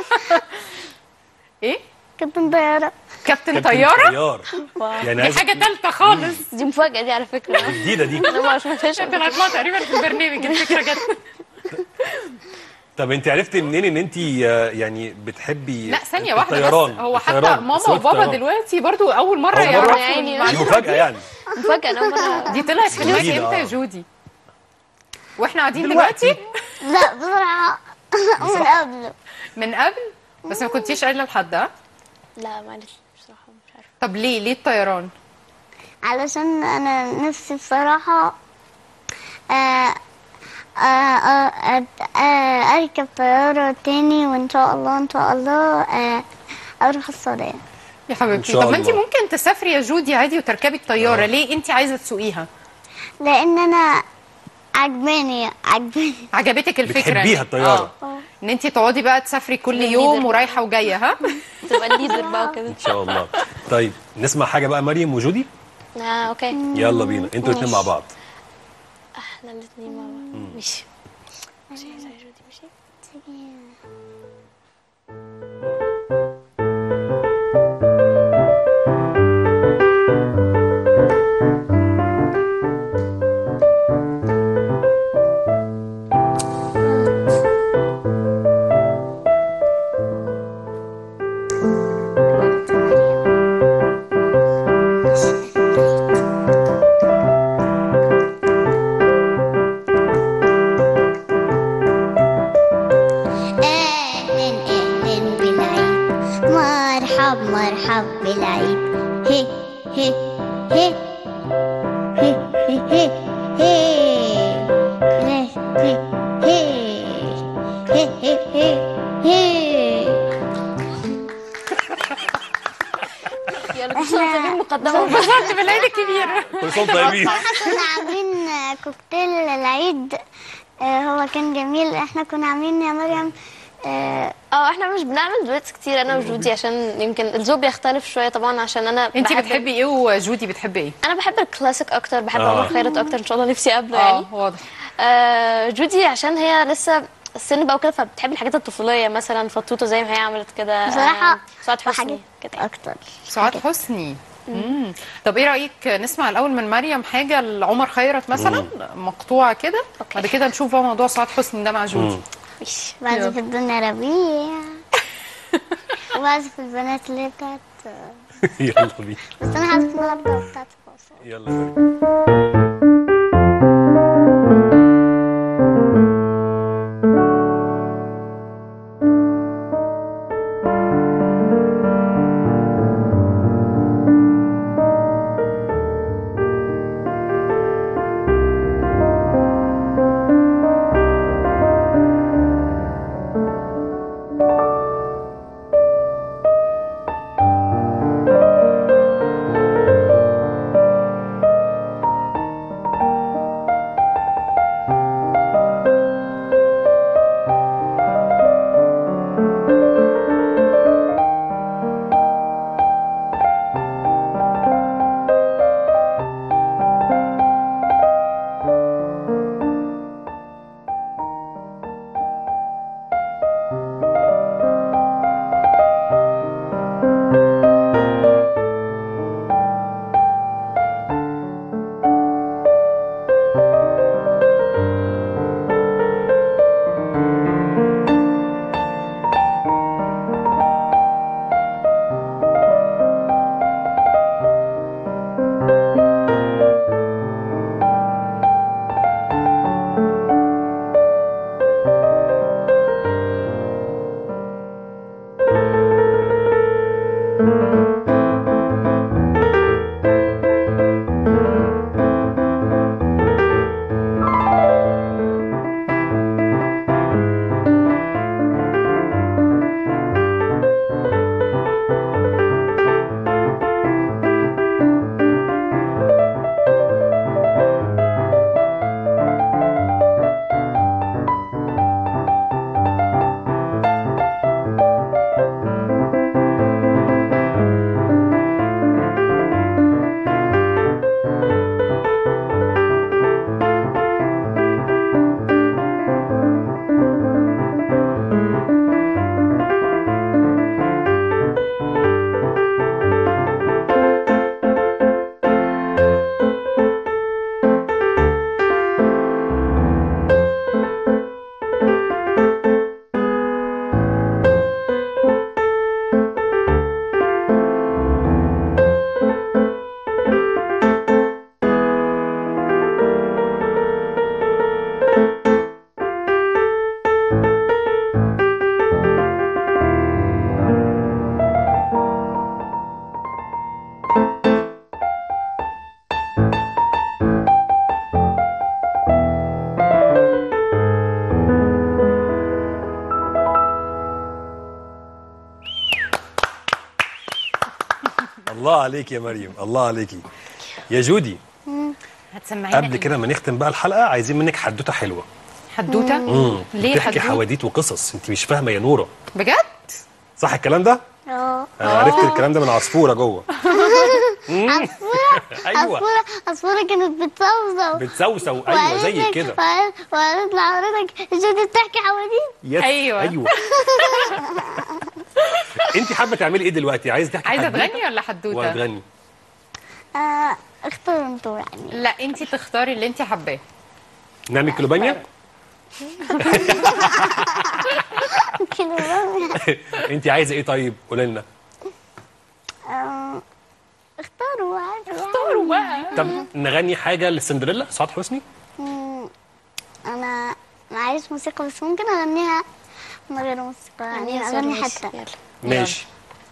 ايه كابتن طيارة كابتن كابتن طياره طيار يعني دي عايز حاجه ثالثه خالص دي مفاجاه دي على فكره جديده دي انا ما سمعتهاش قبل طلعت لها تقريبا في البرنامج الفكره جت طب انت عرفتي منين ان انت آه، يعني بتحبي لا ثانيه واحده الطيران بس هو حتى الطيران، ماما سواقة وبابا الطيران. دلوقتي برضو اول مره أول مرة؟ يعرفوا يعني. دي المعلومة مفاجاه يعني مفاجاه انا مرة دي طلعت في دماغك جديدة، امتى يا آه. جودي واحنا قاعدين دلوقتي. دلوقتي لا بصراحة من قبل من قبل بس ما كنتيش قايله لحد ها لا معلش بصراحه مش عارفه طب ليه ليه الطيران علشان انا نفسي بصراحة آه آه آه آه آه اركب طيارة تاني وان شاء الله ان شاء الله آه اروح السعودية يا حبيبتي إن شاء طب ما انت الله. ممكن تسافري يا جودي عادي وتركبي الطياره آه. ليه انت عايزه تسوقيها لان انا عجباني عجباني عجبتك الفكره بتحبيها دي. الطيارة. آه. ان انت تقعدي بقى تسافري كل تبقي يوم leader. ورايحه وجايه ها تبقى الليدر بقى وكده ان شاء الله طيب نسمع حاجه بقى مريم وجودي اه اوكي يلا بينا انتوا الاثنين مع بعض احنا الاثنين مع بعض ماشي ماشي يا جودي ماشي اهلا اهلا بالعيد مرحب مرحب بالعيد هي هي هي هي هي هي هي هي هي هي هي هي يلا كل سنه وانتم طيبين مقدمه انبسطت بالعيد الكبير كل سنه وانتم طيبين احنا كنا عاملين كوكتيل العيد آه، هو كان جميل احنا كنا عاملين يا مريم آه، اه احنا مش بنعمل دويتس كتير انا وجودي عشان يمكن الذوق بيختلف شويه طبعا عشان انا انت بحب- بتحبي ايه وجودي بتحبي ايه انا بحب الكلاسيك اكتر بحب آه. عمر خيرت اكتر ان شاء الله نفسي اقابله اه يعني واضح آه جودي عشان هي لسه السن بقى وكده فبتحب الحاجات الطفوليه مثلا فطوطه زي ما هي عملت كده بصراحة آه، سعاد حسني وحاجات كده اكتر سعاد حسني مم. طب ايه رايك نسمع الاول من مريم حاجه لعمر خيرت مثلا مقطوعه كده أوكي. بعد كده نشوف بقى موضوع سعاد حسني ده مع جودي ماشي بعزف الدنيا ربيع وبعزف البنات اللي بتاعت يلا بينا بس انا حاسه النهارده بتاعت فاصل يلا مريم الله عليك يا مريم الله عليكي يا جودي هتسمعينا قبل إيه؟ كده ما نختم بقى الحلقه عايزين منك حدوته حلوه حدوته امم ليه بتحكي حدوته حواديت وقصص انت مش فاهمه يا نوره بجد صح الكلام ده اه انا عرفت الكلام ده من عصفوره جوه عصفورة ايوه عصفورة عصفورة كانت بتصوصو بتسوسو ايوه زي كده وقالت لحضرتك جودي بتحكي حواديت يس أيوة. ايوه انت حابه تعملي ايه دلوقتي عايزه تحكي عايزه حدوتة تغني ولا حدوته ولا تغني آه اختاروا انتوا يعني لا انت تختاري اللي انت حباه نعمل كلوبانيا كده انت عايزه ايه طيب قولي لنا آه، اختاروا عادي بقى طب نغني حاجه لسندريلا سعاد حسني مم، انا معيش موسيقى بس ممكن اغنيها من غير موسيقى يعني يعني اغني سوري، حتى يلا. ماشي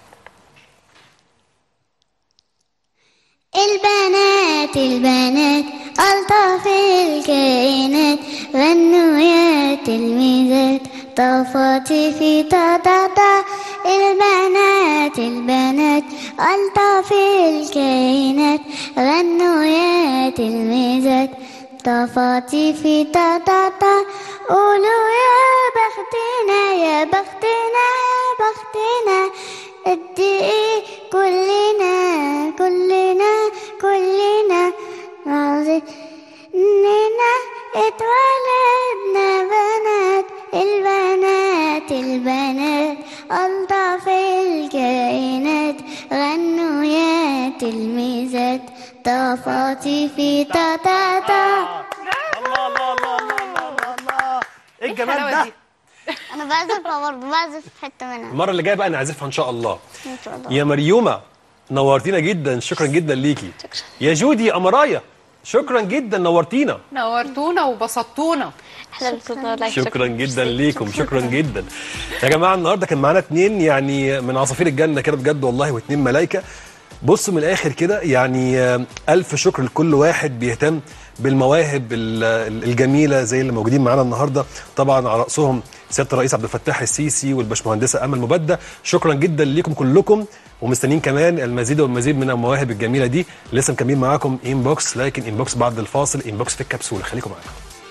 البنات البنات ألطف الكائنات غنوا يا تلميذات طفاتي في تا تا تا البنات البنات ألطف الكائنات غنوا يا تلميذات طفاتي في تا تا تا قولوا يا بختنا يا بختنا يا بختنا قد ايه كلنا كلنا كلنا عاوزين اننا اتولدنا بنات البنات البنات ألطف الكائنات غنوا يا تلميذات طفاتي في تا تا تا الله الله الله الله الله الله ايه الجمال الحلاوة ده دي؟ انا بعزف برضه بعزف حته منها المره اللي جايه بقى نعزفها ان شاء الله ان شاء الله يا مريومه نورتينا جدا شكرا جدا ليكي يا جودي امرايا شكرا جدا نورتينا نورتونا وبسطتونا احنا اللي كنا like شكرا جدا ليكم شكرا جدا يا جماعه النهارده كان معانا اتنين يعني من عصافير الجنه كده بجد والله واتنين ملايكه بصوا من الاخر كده يعني آه، الف شكر لكل واحد بيهتم بالمواهب ال- ال- الجميله زي اللي موجودين معانا النهارده طبعا على راسهم سياده الرئيس عبد الفتاح السيسي والباشمهندسه امل مبدة شكرا جدا ليكم كلكم ومستنيين كمان المزيد والمزيد من المواهب الجميله دي لسه مكملين معاكم انبوكس لكن انبوكس بعد الفاصل انبوكس في الكبسوله خليكم معانا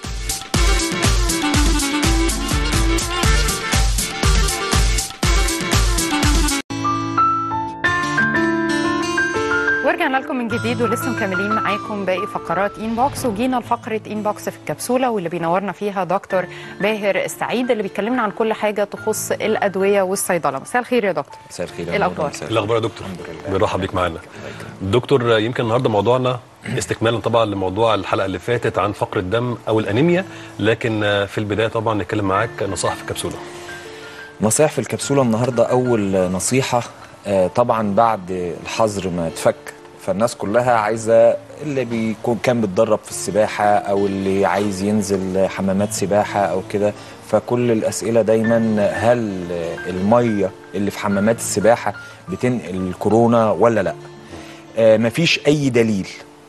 ورجعنا لكم من جديد ولسه مكملين معاكم باقي فقرات انبوكس وجينا لفقره انبوكس في الكبسوله واللي بينورنا فيها دكتور باهر السعيد اللي بيكلمنا عن كل حاجه تخص الادويه والصيدله مساء الخير يا دكتور مساء الخير إيه الأخبار؟ مساء إيه الاخبار يا دكتور بنرحب بيك معانا دكتور يمكن النهارده موضوعنا استكمالا طبعا لموضوع الحلقه اللي فاتت عن فقر الدم او الانيميا لكن في البدايه طبعا نتكلم معاك نصائح في الكبسوله نصائح في الكبسولة النهاردة أول نصيحة آه، طبعا بعد الحظر ما اتفك فالناس كلها عايزة اللي بيكون كان بيتدرب في السباحة أو اللي عايز ينزل حمامات سباحة أو كده فكل الأسئلة دايما هل المية اللي في حمامات السباحة بتنقل الكورونا ولا لأ آه، مفيش أي دليل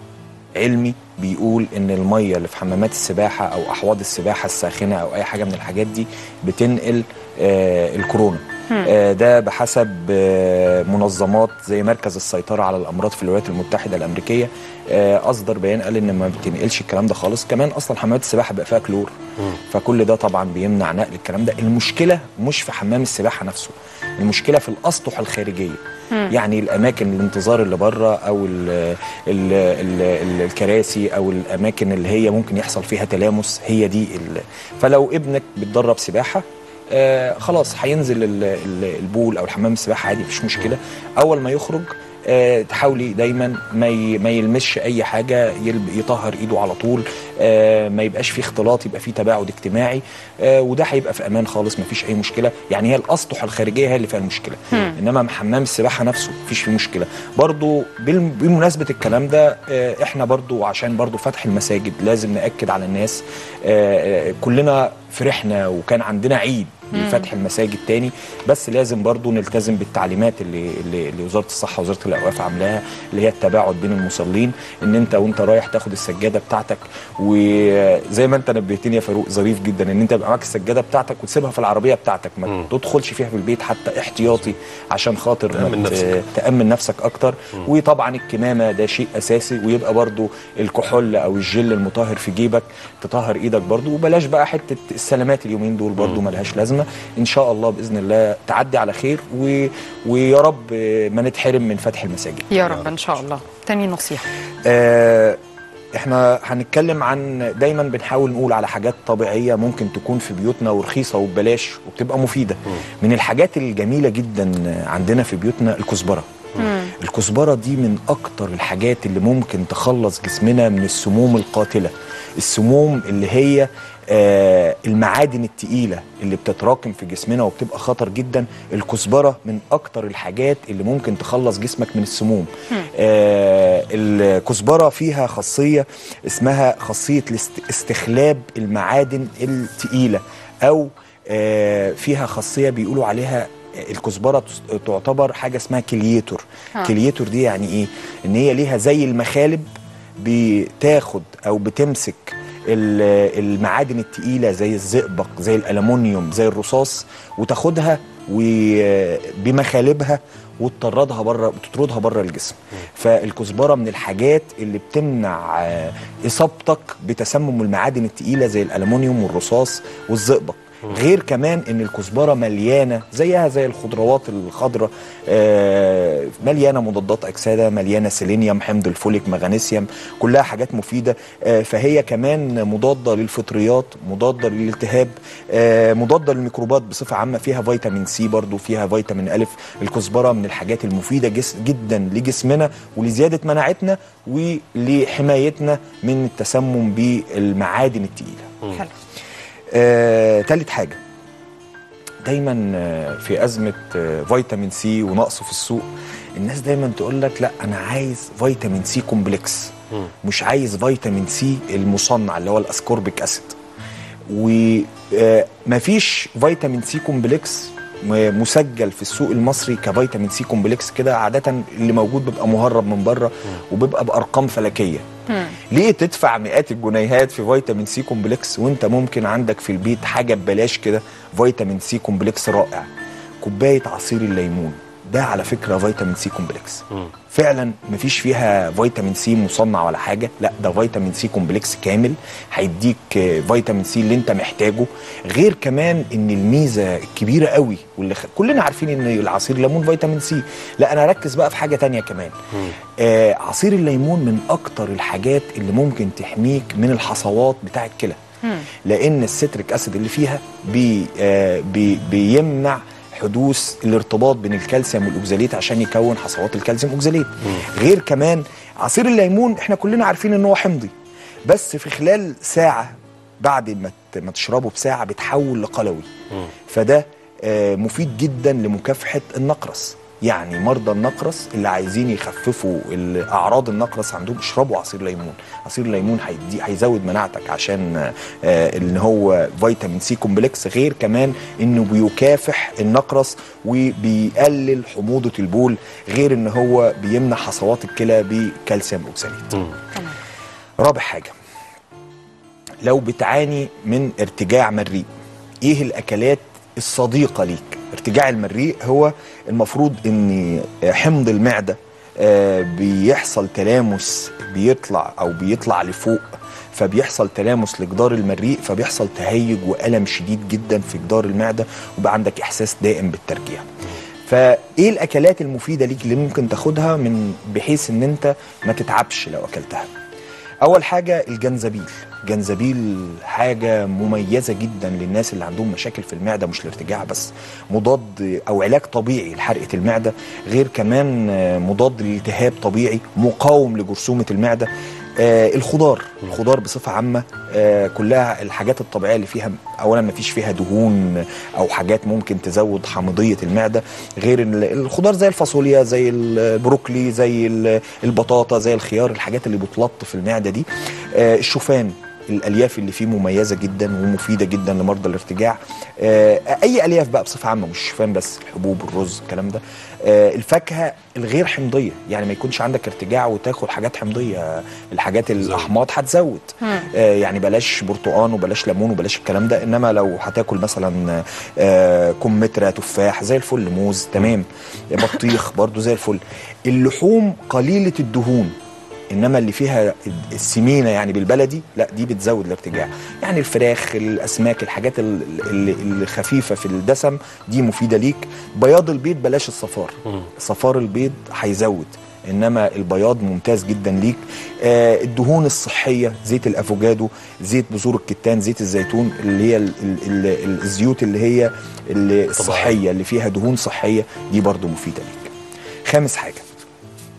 علمي بيقول ان الميه اللي في حمامات السباحه او احواض السباحه الساخنه او اي حاجه من الحاجات دي بتنقل آه الكورونا آه ده بحسب آه منظمات زي مركز السيطره على الامراض في الولايات المتحده الامريكيه آه اصدر بيان قال ان ما بتنقلش الكلام ده خالص كمان اصلا حمامات السباحه بقى فيها كلور فكل ده طبعا بيمنع نقل الكلام ده المشكله مش في حمام السباحه نفسه المشكله في الاسطح الخارجيه يعني الاماكن الانتظار اللي بره او ال ال ال ال الكراسي او الاماكن اللي هي ممكن يحصل فيها تلامس هي دي ال فلو ابنك بيتدرب سباحه آه خلاص هينزل ال- ال- البول او الحمام السباحه عادي مفيش مشكله اول ما يخرج آه تحاولي دايما ما ي- ما يلمسش اي حاجه يلب- يطهر ايده على طول آه ما يبقاش فيه اختلاط يبقى فيه تباعد اجتماعي آه وده هيبقى في امان خالص مفيش اي مشكله يعني هي الاسطح الخارجيه هي اللي فيها المشكله انما حمام السباحه نفسه مفيش فيه مشكله برضو بالم- بمناسبه الكلام ده آه احنا برضو عشان برضو فتح المساجد لازم ناكد على الناس آه آه كلنا فرحنا وكان عندنا عيد لفتح المساجد تاني بس لازم برضو نلتزم بالتعليمات اللي, اللي, اللي وزاره الصحه ووزاره الاوقاف عاملاها اللي هي التباعد بين المصلين ان انت وانت رايح تاخد السجاده بتاعتك وزي ما انت نبهتني يا فاروق ظريف جدا ان انت يبقى معاك السجاده بتاعتك وتسيبها في العربيه بتاعتك ما تدخلش فيها في البيت حتى احتياطي عشان خاطر تأمن ما ت- نفسك. تامن نفسك اكتر وطبعا الكمامه ده شيء اساسي ويبقى برضو الكحول او الجل المطهر في جيبك تطهر ايدك برضو وبلاش بقى حته السلامات اليومين دول برضو ملهاش لازمه ان شاء الله باذن الله تعدي على خير و... ويا رب ما نتحرم من فتح المساجد يا رب ان شاء الله تاني نصيحه آه، احنا هنتكلم عن دايما بنحاول نقول على حاجات طبيعيه ممكن تكون في بيوتنا ورخيصه وببلاش وبتبقى مفيده من الحاجات الجميله جدا عندنا في بيوتنا الكزبره الكزبره دي من اكتر الحاجات اللي ممكن تخلص جسمنا من السموم القاتله السموم اللي هي آه المعادن التقيله اللي بتتراكم في جسمنا وبتبقى خطر جدا الكزبره من اكتر الحاجات اللي ممكن تخلص جسمك من السموم آه الكزبره فيها خاصيه اسمها خاصيه الاست- استخلاب المعادن التقيله او آه فيها خاصيه بيقولوا عليها الكزبره تس- تعتبر حاجه اسمها كليتور ها. كليتور دي يعني ايه ان هي ليها زي المخالب بتاخد او بتمسك ال- المعادن التقيله زي الزئبق زي الالومنيوم زي الرصاص وتاخدها و- بمخالبها وتطردها بره بتطردها بره الجسم فالكزبره من الحاجات اللي بتمنع آه، اصابتك بتسمم المعادن التقيله زي الالومنيوم والرصاص والزئبق غير كمان ان الكزبره مليانه زيها زي الخضروات الخضراء آه، مليانه مضادات اكسده مليانه سيلينيوم حمض الفوليك مغنيسيوم كلها حاجات مفيده آه، فهي كمان مضاده للفطريات مضاده للالتهاب آه، مضاده للميكروبات بصفه عامه فيها فيتامين سي برضو فيها فيتامين الف الكزبره من الحاجات المفيده جس جدا لجسمنا ولزياده مناعتنا ولحمايتنا من التسمم بالمعادن التقيله حلو آه، تالت حاجة دايما آه، في أزمة آه، فيتامين سي ونقصه في السوق الناس دايما تقول لك لا أنا عايز فيتامين سي كومبلكس مش عايز فيتامين سي المصنع اللي هو الأسكوربيك أسيد ومفيش فيتامين سي كومبلكس م- مسجل في السوق المصري كفيتامين سي كومبلكس كده عادة اللي موجود بيبقى مهرب من بره وبيبقى بأرقام فلكية ليه تدفع مئات الجنيهات في فيتامين سي كومبلكس وانت ممكن عندك في البيت حاجه ببلاش كده فيتامين سي كومبلكس رائع كوبايه عصير الليمون ده على فكره فيتامين سي كومبلكس فعلا مفيش فيها فيتامين سي مصنع ولا حاجه لا ده فيتامين سي كومبلكس كامل هيديك آه، فيتامين سي اللي انت محتاجه غير كمان ان الميزه الكبيره قوي واللي خ... كلنا عارفين ان العصير الليمون فيتامين سي لا انا اركز بقى في حاجه تانية كمان آه عصير الليمون من اكتر الحاجات اللي ممكن تحميك من الحصوات بتاع الكلى لان السيتريك اسيد اللي فيها بي آه بي بيمنع حدوث الارتباط بين الكالسيوم والاوكزاليت عشان يكون حصوات الكالسيوم اوكزاليت غير كمان عصير الليمون احنا كلنا عارفين ان هو حمضي بس في خلال ساعه بعد ما ت- ما تشربه بساعه بيتحول لقلوي فده آه، مفيد جدا لمكافحه النقرس يعني مرضى النقرس اللي عايزين يخففوا ال- اعراض النقرس عندهم اشربوا عصير ليمون عصير الليمون هيدي هيزود مناعتك عشان آه، ان هو فيتامين سي كومبلكس غير كمان انه بيكافح النقرس وبيقلل حموضه البول غير ان هو بيمنع حصوات الكلى بكالسيوم اوكساليت رابع حاجه لو بتعاني من ارتجاع مريء ايه الاكلات الصديقه ليك ارتجاع المريء هو المفروض ان حمض المعده آه، بيحصل تلامس بيطلع او بيطلع لفوق فبيحصل تلامس لجدار المريء فبيحصل تهيج والم شديد جدا في جدار المعده وبقى عندك احساس دائم بالترجيع فايه الاكلات المفيده ليك اللي ممكن تاخدها من بحيث ان انت ما تتعبش لو اكلتها اول حاجه الجنزبيل جنزبيل حاجه مميزه جدا للناس اللي عندهم مشاكل في المعده مش الارتجاع بس مضاد او علاج طبيعي لحرقه المعده غير كمان آه، مضاد للالتهاب طبيعي مقاوم لجرثومه المعده آه الخضار الخضار بصفه عامه آه كلها الحاجات الطبيعيه اللي فيها اولا ما فيش فيها دهون او حاجات ممكن تزود حامضيه المعده غير ال- الخضار زي الفاصوليا زي البروكلي زي ال- البطاطا زي الخيار الحاجات اللي بتلطف المعده دي آه الشوفان الالياف اللي فيه مميزه جدا ومفيده جدا لمرضى الارتجاع آه اي الياف بقى بصفه عامه مش الشوفان بس الحبوب الرز الكلام ده آه الفاكهه الغير حمضيه يعني ما يكونش عندك ارتجاع وتاخد حاجات حمضيه الحاجات الاحماض هتزود آه يعني بلاش برتقان وبلاش ليمون وبلاش الكلام ده انما لو هتاكل مثلا آه كمثرى تفاح زي الفل موز تمام بطيخ برضو زي الفل اللحوم قليله الدهون انما اللي فيها السمينه يعني بالبلدي لا دي بتزود الارتجاع يعني الفراخ الاسماك الحاجات ال- ال- الخفيفه في الدسم دي مفيده ليك بياض البيض بلاش الصفار صفار البيض هيزود انما البياض ممتاز جدا ليك آه الدهون الصحيه زيت الافوكادو زيت بذور الكتان زيت الزيتون اللي هي ال ال ال الزيوت اللي هي اللي الصحيه اللي فيها دهون صحيه دي برضو مفيده ليك خامس حاجه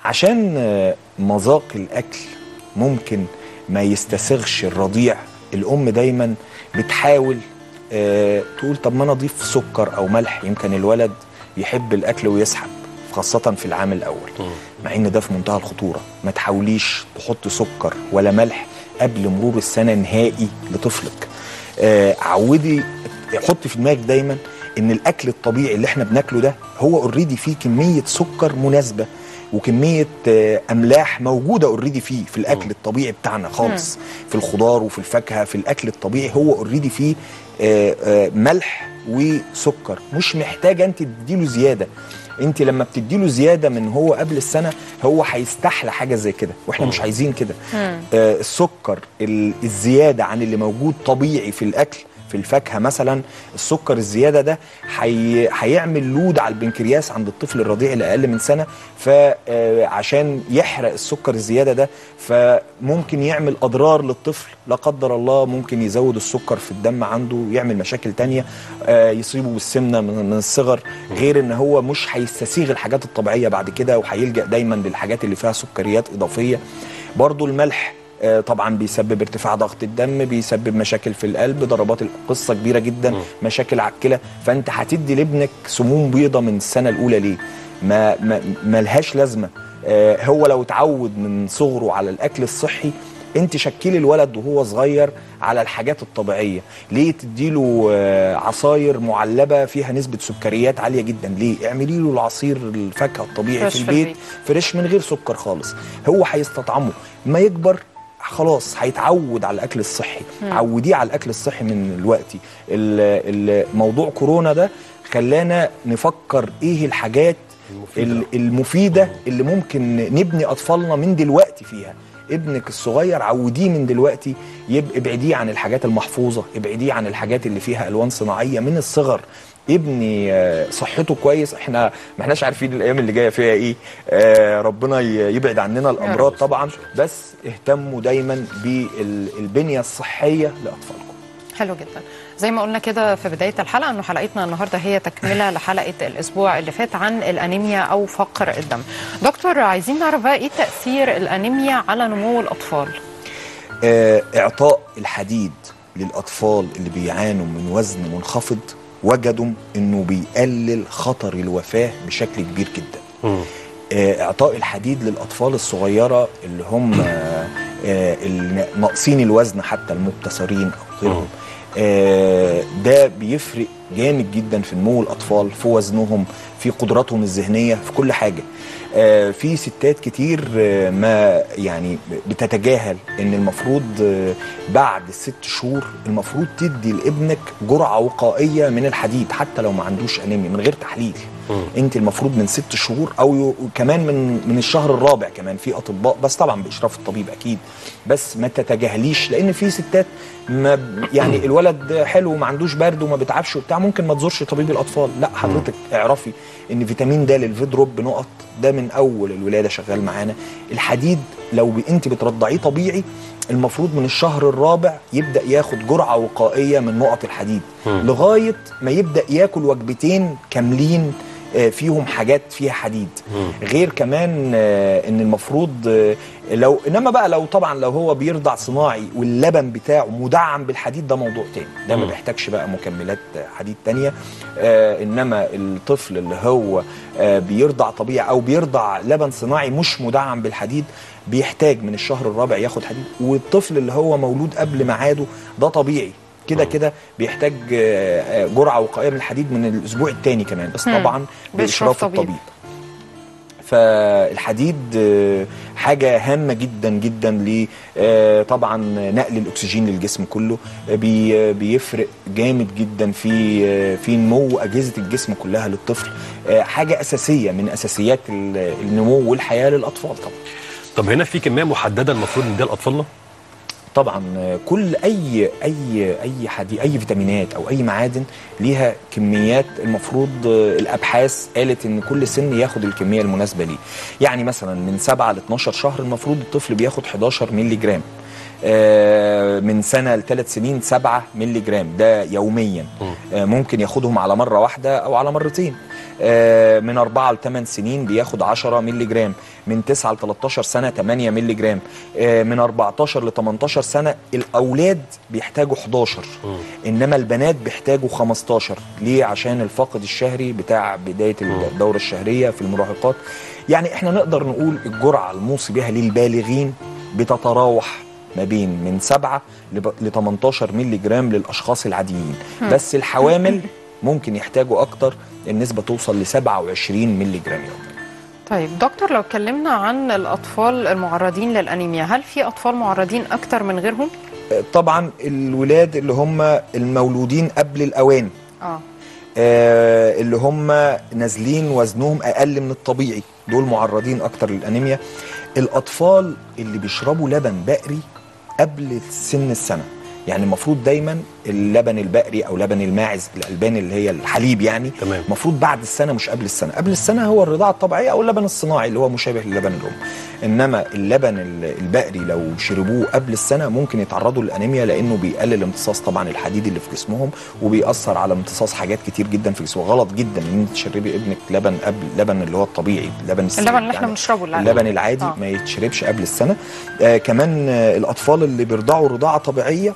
عشان آه، مذاق الاكل ممكن ما يستسغش الرضيع الام دايما بتحاول آه، تقول طب ما انا اضيف سكر او ملح يمكن الولد يحب الاكل ويسحب خاصة في العام الأول مع إن ده في منتهى الخطورة ما تحاوليش تحط سكر ولا ملح قبل مرور السنة نهائي لطفلك آه، عودي حطي في دماغك دايما ان الاكل الطبيعي اللي احنا بناكله ده هو اوريدي فيه كميه سكر مناسبه وكميه آه، املاح موجوده اوريدي فيه في الاكل الطبيعي بتاعنا خالص في الخضار وفي الفاكهه في الاكل الطبيعي هو اوريدي فيه آه، آه، ملح وسكر مش محتاجه انت تديله زياده انت لما بتديله زياده من هو قبل السنه هو هيستحلى حاجه زي كده واحنا مش عايزين كده آه السكر ال- الزياده عن اللي موجود طبيعي في الاكل في الفاكهه مثلا السكر الزياده ده حي... هيعمل لود على البنكرياس عند الطفل الرضيع اللي اقل من سنه فعشان يحرق السكر الزياده ده فممكن يعمل اضرار للطفل لا قدر الله ممكن يزود السكر في الدم عنده يعمل مشاكل تانية آه، يصيبه بالسمنه من من الصغر غير ان هو مش هيستسيغ الحاجات الطبيعيه بعد كده وهيلجا دايما للحاجات اللي فيها سكريات اضافيه برضو الملح آه، طبعا بيسبب ارتفاع ضغط الدم بيسبب مشاكل في القلب ضربات القصه كبيره جدا مشاكل على الكلى فانت هتدي لابنك سموم بيضه من السنه الاولى ليه ما ما ملهاش لازمه آه، هو لو اتعود من صغره على الاكل الصحي انت شكلي الولد وهو صغير على الحاجات الطبيعيه ليه تديله آه، عصاير معلبه فيها نسبه سكريات عاليه جدا ليه اعملي له العصير الفاكهه الطبيعي فريش في في البيت البيت. فريش من غير سكر خالص هو هيستطعمه ما يكبر خلاص هيتعود على الاكل الصحي عوديه على الاكل الصحي من دلوقتي ال- ال- موضوع كورونا ده خلانا نفكر ايه الحاجات المفيدة, المفيدة اللي ممكن نبني اطفالنا من دلوقتي فيها ابنك الصغير عوديه من دلوقتي يبقى ابعديه عن الحاجات المحفوظه ابعديه عن الحاجات اللي فيها الوان صناعيه من الصغر ابني آه، صحته كويس احنا ما احناش عارفين الايام اللي جايه فيها ايه آه، ربنا ي- يبعد عننا الامراض طبعا بس اهتموا دايما بالبنيه الصحيه لاطفالكم حلو جدا زي ما قلنا كده في بداية الحلقة أنه حلقتنا النهاردة هي تكملة لحلقة الأسبوع اللي فات عن الأنيميا أو فقر الدم دكتور عايزين نعرف بقى إيه تأثير الأنيميا على نمو الأطفال آه، اعطاء الحديد للاطفال اللي بيعانوا من وزن منخفض وجدوا انه بيقلل خطر الوفاه بشكل كبير جدا آه، اعطاء الحديد للاطفال الصغيره اللي هم آه، آه، اللي ناقصين الوزن حتى المبتسرين او غيرهم آه، ده بيفرق جامد جدا في نمو الاطفال في وزنهم في قدراتهم الذهنيه في كل حاجه آه، في ستات كتير آه، ما يعني بتتجاهل ان المفروض آه، بعد الست شهور المفروض تدي لابنك جرعه وقائيه من الحديد حتى لو ما عندوش انيميا من غير تحليل انت المفروض من ست شهور او ي- كمان من من الشهر الرابع كمان في اطباء بس طبعا باشراف الطبيب اكيد بس ما تتجاهليش لان في ستات ما ب- يعني الولد حلو وما عندوش برد وما بيتعبش وبتاع ممكن ما تزورش طبيب الاطفال لا حضرتك اعرفي ان فيتامين د الفيدروب بنقط ده من اول الولاده شغال معانا الحديد لو ب- انت بترضعيه طبيعي المفروض من الشهر الرابع يبدا ياخد جرعه وقائيه من نقط الحديد لغايه ما يبدا ياكل وجبتين كاملين آه، فيهم حاجات فيها حديد غير كمان آه، ان المفروض آه، لو انما بقى لو طبعا لو هو بيرضع صناعي واللبن بتاعه مدعم بالحديد ده موضوع تاني ده ما بيحتاجش بقى مكملات حديد تانية آه انما الطفل اللي هو آه بيرضع طبيعي او بيرضع لبن صناعي مش مدعم بالحديد بيحتاج من الشهر الرابع ياخد حديد والطفل اللي هو مولود قبل ميعاده ده طبيعي كده كده بيحتاج آه، آه، جرعه وقائيه من الحديد من الاسبوع الثاني كمان بس مم. طبعا بإشراف باشراف طبيب. الطبيب فالحديد آه، حاجة هامة جدا جدا ل آه، طبعا نقل الأكسجين للجسم كله آه، بي- آه، بيفرق جامد جدا في آه، في نمو أجهزة الجسم كلها للطفل آه، حاجة أساسية من أساسيات ال- النمو والحياة للأطفال طبعا طب هنا في كميه محدده المفروض نديها لاطفالنا طبعا آه، كل اي اي اي حديد اي فيتامينات او اي معادن ليها كميات المفروض آه، الابحاث قالت ان كل سن ياخد الكميه المناسبه ليه يعني مثلا من 7 ل 12 شهر المفروض الطفل بياخد 11 مللي جرام آه، من سنه لثلاث سنين 7 مللي جرام ده يوميا آه، ممكن ياخدهم على مره واحده او على مرتين آه، من 4 ل 8 سنين بياخد 10 مللي جرام من 9 ل 13 سنه 8 مللي جرام آه، من 14 ل 18 سنه الاولاد بيحتاجوا 11 انما البنات بيحتاجوا 15 ليه عشان الفقد الشهري بتاع بدايه الدوره الشهريه في المراهقات يعني احنا نقدر نقول الجرعه الموصي بها للبالغين بتتراوح ما بين من 7 ل 18 مللي جرام للاشخاص العاديين بس الحوامل ممكن يحتاجوا اكتر النسبه توصل ل 27 مللي جرام يوميا طيب دكتور لو اتكلمنا عن الأطفال المعرضين للأنيميا هل في أطفال معرضين أكتر من غيرهم؟ آه، طبعا الولاد اللي هم المولودين قبل الاوان اه آه، اللي هم نازلين وزنهم اقل من الطبيعي دول معرضين اكتر للانيميا الاطفال اللي بيشربوا لبن بقري قبل سن السنه يعني المفروض دايما اللبن البقري او لبن الماعز الالبان اللي هي الحليب يعني تمام. المفروض بعد السنه مش قبل السنه قبل السنه هو الرضاعه الطبيعيه او اللبن الصناعي اللي هو مشابه للبن الام انما اللبن ال- البقري لو شربوه قبل السنه ممكن يتعرضوا للانيميا لانه بيقلل امتصاص طبعا الحديد اللي في جسمهم وبيأثر على امتصاص حاجات كتير جدا في جسمه غلط جدا ان انت تشربي ابنك لبن قبل لبن اللي هو الطبيعي لبن السائل اللبن اللي احنا بنشربه العادي. اللبن العادي آه. ما يتشربش قبل السنه آه كمان آه الاطفال اللي بيرضعوا رضاعه طبيعيه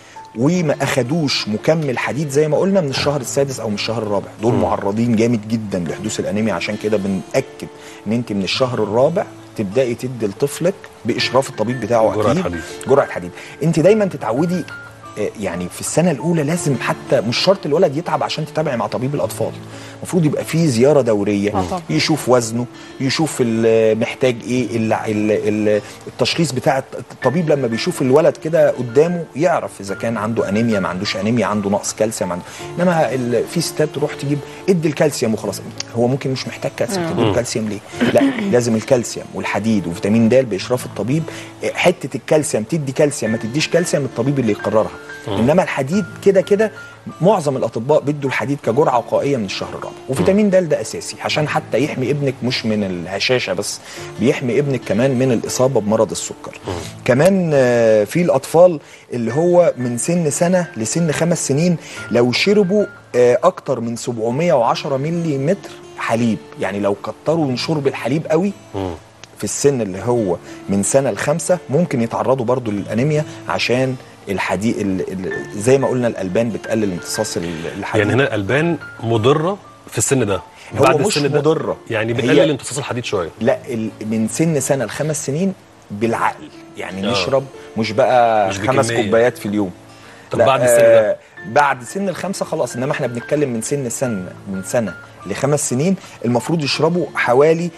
وما اخدوش مكمل حديد زي ما قلنا من الشهر السادس او من الشهر الرابع دول معرضين جامد جدا لحدوث الانيميا عشان كده بنأكد ان انت من الشهر الرابع تبداي تدي لطفلك باشراف الطبيب بتاعه جرعة اكيد حديد. جرعه حديد انت دايما تتعودي آه، يعني في السنه الاولى لازم حتى مش شرط الولد يتعب عشان تتابعي مع طبيب الاطفال المفروض يبقى في زياره دوريه آه طبعا. يشوف وزنه يشوف ال- محتاج ايه ال- ال- ال- التشخيص بتاع الطبيب لما بيشوف الولد كده قدامه يعرف اذا كان عنده انيميا ما عندوش انيميا عنده نقص كالسيوم عنده انما ال- في ستات تروح تجيب ادي الكالسيوم وخلاص هو ممكن مش محتاج كالسيوم تدي له كالسيوم ليه لا لازم الكالسيوم والحديد وفيتامين د باشراف الطبيب حته الكالسيوم تدي كالسيوم ما تديش كالسيوم الطبيب اللي يقررها انما الحديد كده كده معظم الاطباء بيدوا الحديد كجرعه وقائيه من الشهر الرابع وفيتامين د ده اساسي عشان حتى يحمي ابنك مش من الهشاشه بس بيحمي ابنك كمان من الاصابه بمرض السكر كمان آه، في الاطفال اللي هو من سن سنه لسن خمس سنين لو شربوا آه، اكتر من 710 ملي متر حليب يعني لو كتروا من شرب الحليب قوي مم. في السن اللي هو من سنه لخمسه ممكن يتعرضوا برضو للانيميا عشان الحديد ال- ال- زي ما قلنا الالبان بتقلل امتصاص ال- الحديد يعني هنا الالبان مضره في السن ده هو بعد مش السن ده مضرة. يعني هي- بتقلل امتصاص الحديد شويه لا ال- من سن سنه لخمس سنين بالعقل يعني آه. نشرب مش بقى مش خمس بكمية. كوبايات في اليوم طب لا، بعد السن ده آه بعد سن الخمسه خلاص انما احنا بنتكلم من سن سنه من سنه لخمس سنين المفروض يشربوا حوالي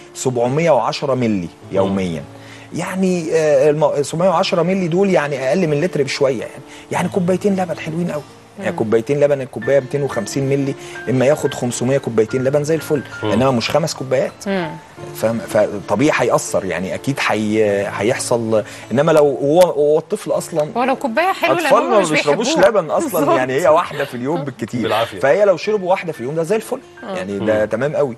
710 ملي يوميا يعني آه الم- 710 ملي دول يعني اقل من لتر بشويه يعني يعني كوبايتين لبن حلوين قوي يعني كوبايتين لبن الكوبايه 250 ملي اما ياخد 500 كوبايتين لبن زي الفل انما مش خمس كوبايات مم. فاهم فطبيعي هيأثر يعني اكيد هي هيحصل انما لو هو هو الطفل اصلا هو لو كوبايه حلوه لان اطفالنا هم ما مش بيشربوش بيحبوها. لبن اصلا بالظبط. يعني هي واحده في اليوم بالكتير بالعافية. فهي لو شربوا واحده في اليوم ده زي الفل يعني ده تمام قوي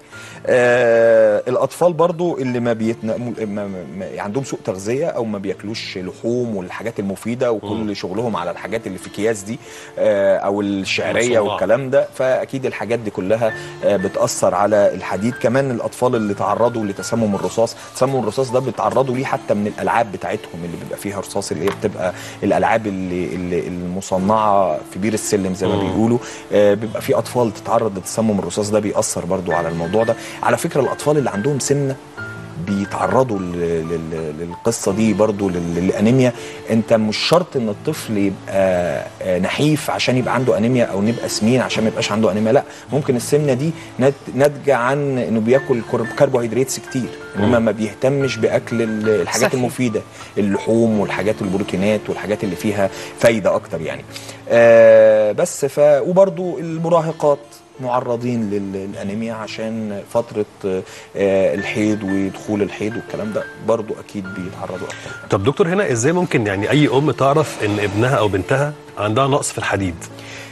آه الاطفال برضو اللي ما, بيتنا... ما... ما... ما... عندهم سوء تغذيه او ما بياكلوش لحوم والحاجات المفيده وكل شغلهم على الحاجات اللي في اكياس دي آه او الشعريه مصنعة. والكلام ده فاكيد الحاجات دي كلها آه بتاثر على الحديد كمان الاطفال اللي تعرضوا لتسمم الرصاص تسمم الرصاص ده بيتعرضوا ليه حتى من الالعاب بتاعتهم اللي بيبقى فيها رصاص اللي هي بتبقى الالعاب اللي, اللي المصنعه في بير السلم زي ما مم. بيقولوا آه بيبقى في اطفال تتعرض لتسمم الرصاص ده بيأثر برضو على الموضوع ده على فكره الاطفال اللي عندهم سمنه بيتعرضوا لل- لل- للقصه دي برضو لل- للانيميا انت مش شرط ان الطفل يبقى آه، نحيف عشان يبقى عنده انيميا او نبقى سمين عشان ما يبقاش عنده انيميا لا ممكن السمنه دي نات- ناتجه عن انه بياكل كر- كربوهيدرات كتير انما ما بيهتمش باكل ال- الحاجات صحي. المفيده اللحوم والحاجات البروتينات والحاجات اللي فيها فايده اكتر يعني آه بس ف وبرضو المراهقات معرضين لل- للانيميا عشان فتره آه، الحيض ودخول الحيض والكلام ده برضو اكيد بيتعرضوا اكتر طب دكتور هنا ازاي ممكن يعني اي ام تعرف ان ابنها او بنتها عندها نقص في الحديد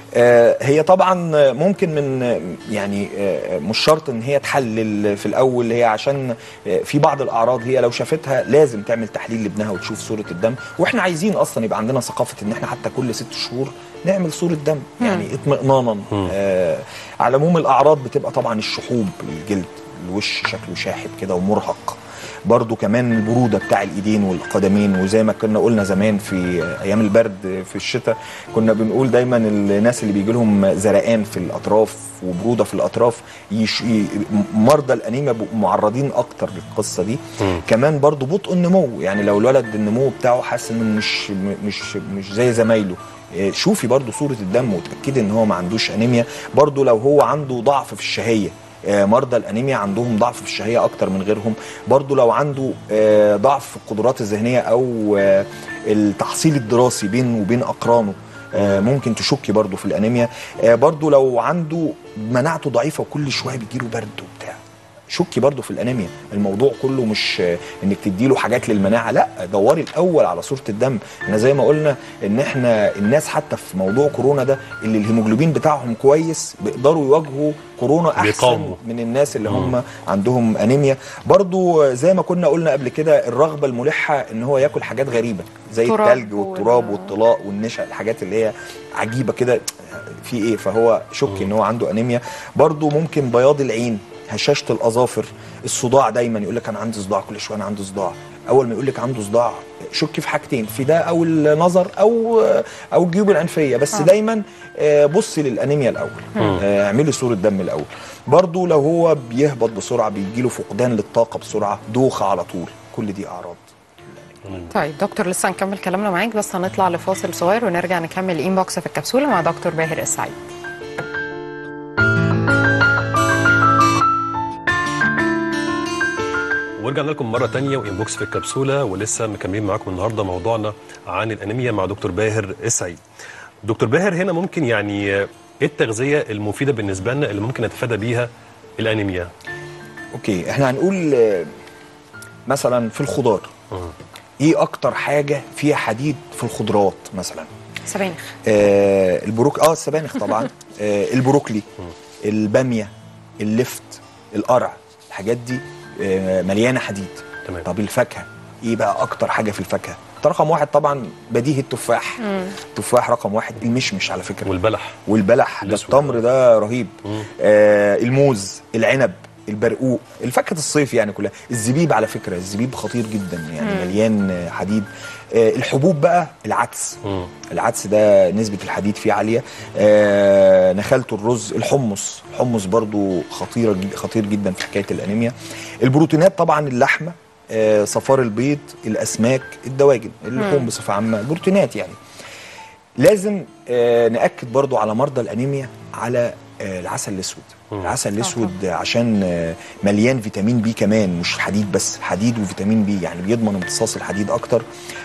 آه، هي طبعا آه، ممكن من آه، يعني آه، مش شرط ان هي تحلل في الاول هي عشان آه، في بعض الاعراض هي لو شافتها لازم تعمل تحليل لابنها وتشوف صوره الدم واحنا عايزين اصلا يبقى عندنا ثقافه ان احنا حتى كل ست شهور نعمل صوره دم يعني اطمئنانا آه على العموم الاعراض بتبقى طبعا الشحوب الجلد الوش شكله شاحب كده ومرهق برضو كمان البروده بتاع الايدين والقدمين وزي ما كنا قلنا زمان في ايام البرد في الشتاء كنا بنقول دايما الناس اللي بيجي لهم زرقان في الاطراف وبروده في الاطراف يش... ي... مرضى الانيميا بيبقوا معرضين اكتر للقصه دي كمان برضو بطء النمو يعني لو الولد النمو بتاعه حاسس انه مش مش مش زي زمايله إيه، شوفي برضو صورة الدم وتأكدي ان هو ما عندوش انيميا برضو لو هو عنده ضعف في الشهية آه، مرضى الانيميا عندهم ضعف في الشهية اكتر من غيرهم برضو لو عنده آه، ضعف في القدرات الذهنية او آه، التحصيل الدراسي بينه وبين اقرانه آه، ممكن تشكي برضو في الانيميا آه، برضو لو عنده مناعته ضعيفة وكل شوية بيجيله برد وبتاع شكي برضو في الانيميا الموضوع كله مش آه، انك تديله حاجات للمناعه لا دوري الاول على صوره الدم احنا زي ما قلنا ان احنا الناس حتى في موضوع كورونا ده اللي الهيموجلوبين بتاعهم كويس بيقدروا يواجهوا كورونا احسن بيقاوموا. من الناس اللي هم عندهم انيميا برضو آه، زي ما كنا قلنا قبل كده الرغبه الملحه ان هو ياكل حاجات غريبه زي تراب التلج والتراب وال- والطلاق والنشا الحاجات اللي هي عجيبه كده في ايه فهو شك ان هو عنده انيميا برضو ممكن بياض العين هشاشه الاظافر الصداع دايما يقول لك انا عندي صداع كل شويه انا عندي صداع اول ما يقول لك عنده صداع شك في حاجتين في ده او النظر او او الجيوب الانفيه بس آه. دايما آه، بصي للانيميا الاول آه، اعملي صوره دم الاول برضو لو هو بيهبط بسرعه بيجيله فقدان للطاقه بسرعه دوخه على طول كل دي اعراض طيب دكتور لسه هنكمل كلامنا معاك بس هنطلع لفاصل صغير ونرجع نكمل الانبوكس في الكبسوله مع دكتور باهر السعيد ورجعنا لكم مرة تانية وإنبوكس في الكبسولة ولسه مكملين معاكم النهاردة موضوعنا عن الأنيميا مع دكتور باهر السعيد. دكتور باهر هنا ممكن يعني آه، إيه التغذية المفيدة بالنسبة لنا اللي ممكن نتفادى بيها الأنيميا؟ اوكي احنا هنقول آه، مثلا في الخضار ايه اكتر حاجه فيها حديد في الخضروات مثلا سبانخ آه البروك اه السبانخ طبعا آه البروكلي الباميه اللفت القرع الحاجات دي آه مليانه حديد تمام. طب الفاكهه ايه بقى اكتر حاجه في الفاكهه رقم واحد طبعا بديهي التفاح التفاح رقم واحد المشمش على فكره والبلح والبلح ده الأسود. التمر ده رهيب مم. آه الموز العنب البرقوق الفاكهه الصيف يعني كلها الزبيب على فكره الزبيب خطير جدا يعني مليان آه، حديد آه الحبوب بقى العدس مم. العدس ده نسبة الحديد فيه عالية آه نخالته الرز الحمص الحمص برضو خطيرة جد خطير جدا في حكاية الأنيميا البروتينات طبعا اللحمة آه صفار البيض الأسماك الدواجن اللحوم بصفة عامة بروتينات يعني لازم آه نأكد برضو على مرضى الأنيميا على آه العسل الأسود العسل الأسود عشان آه مليان فيتامين بي كمان مش حديد بس حديد وفيتامين بي يعني بيضمن امتصاص الحديد أكتر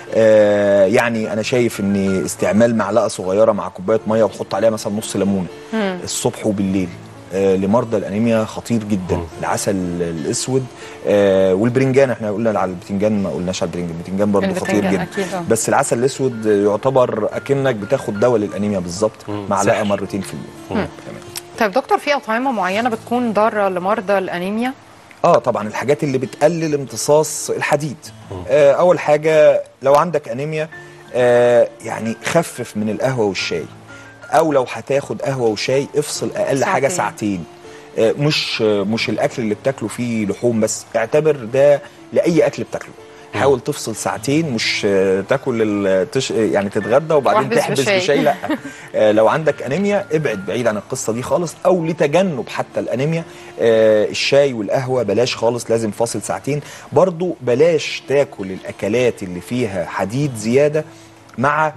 آه يعني أنا شايف إن استعمال معلقة صغيرة مع كوباية مية وتحط عليها مثلا نص ليمونة الصبح وبالليل آه لمرضى الانيميا خطير جدا العسل الاسود آه والبرنجان احنا قلنا على البتنجان ما قلناش على البرنجان البتنجان برضه خطير البتنجان جدا أكيد، آه. بس العسل الاسود يعتبر اكنك بتاخد دواء للانيميا بالظبط مم. معلقه سحر. مرتين في اليوم تمام طيب دكتور في اطعمه معينه بتكون ضاره لمرضى الانيميا اه طبعا الحاجات اللي بتقلل امتصاص الحديد آه اول حاجه لو عندك انيميا آه يعني خفف من القهوه والشاي او لو هتاخد قهوه وشاي افصل اقل ساعتين. حاجه ساعتين آه مش آه مش الاكل اللي بتاكله فيه لحوم بس اعتبر ده لاي اكل بتاكله حاول تفصل ساعتين مش آه، تاكل ال- تش... يعني تتغدى وبعدين واحبس تحبس بشاي. بشاي لا آه، لو عندك انيميا ابعد بعيد عن القصه دي خالص او لتجنب حتى الانيميا آه، الشاي والقهوه بلاش خالص لازم فاصل ساعتين برضو بلاش تاكل الاكلات اللي فيها حديد زياده مع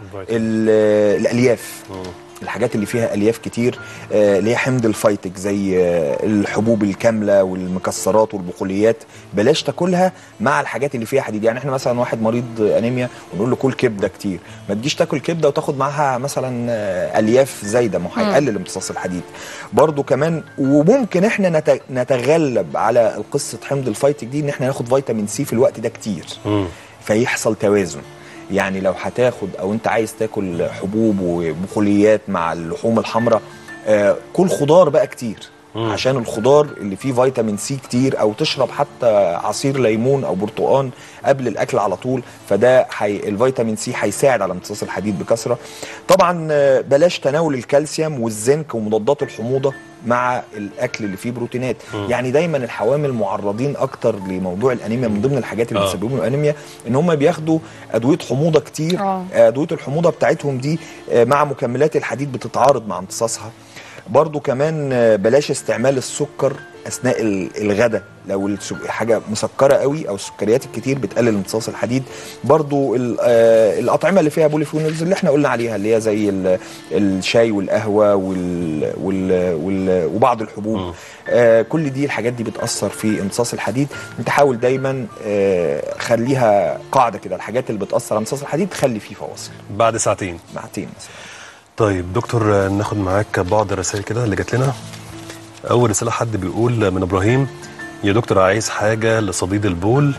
ال- الالياف الحاجات اللي فيها الياف كتير آه، اللي هي حمض الفيتك زي آه، الحبوب الكامله والمكسرات والبقوليات بلاش تاكلها مع الحاجات اللي فيها حديد يعني احنا مثلا واحد مريض انيميا ونقول له كل كبده كتير ما تجيش تاكل كبده وتاخد معاها مثلا آه، الياف زايده ما هو هيقلل امتصاص الحديد برضو كمان وممكن احنا نت- نتغلب على قصه حمض الفيتك دي ان احنا ناخد فيتامين سي في الوقت ده كتير مم. فيحصل توازن يعني لو هتاخد او انت عايز تاكل حبوب وبقوليات مع اللحوم الحمراء آه، كل خضار بقى كتير مم. عشان الخضار اللي فيه فيتامين سي كتير او تشرب حتى عصير ليمون او برتقان قبل الاكل على طول فده حي... الفيتامين سي هيساعد على امتصاص الحديد بكثره طبعا آه، بلاش تناول الكالسيوم والزنك ومضادات الحموضه مع الاكل اللي فيه بروتينات مم. يعني دايما الحوامل معرضين اكتر لموضوع الانيميا من ضمن الحاجات اللي آه. بتسبب لهم الانيميا ان هم بياخدوا ادويه حموضه كتير آه. ادويه الحموضه بتاعتهم دي آه، مع مكملات الحديد بتتعارض مع امتصاصها برضو كمان آه، بلاش استعمال السكر اثناء ال- الغداء لو الس- حاجه مسكره قوي او السكريات الكتير بتقلل امتصاص الحديد برضو ال- آه، الاطعمه اللي فيها بوليفينولز اللي احنا قلنا عليها اللي هي زي ال- الشاي والقهوه وال وال وال وبعض الحبوب مم. آه كل دي الحاجات دي بتاثر في امتصاص الحديد انت حاول دايما آه خليها قاعده كده الحاجات اللي بتاثر على امتصاص الحديد خلي فيه فواصل بعد ساعتين معتين مثلا طيب دكتور آه، ناخد معاك بعض الرسائل كده اللي جات لنا اول رساله حد بيقول من ابراهيم يا دكتور عايز حاجه لصديد البول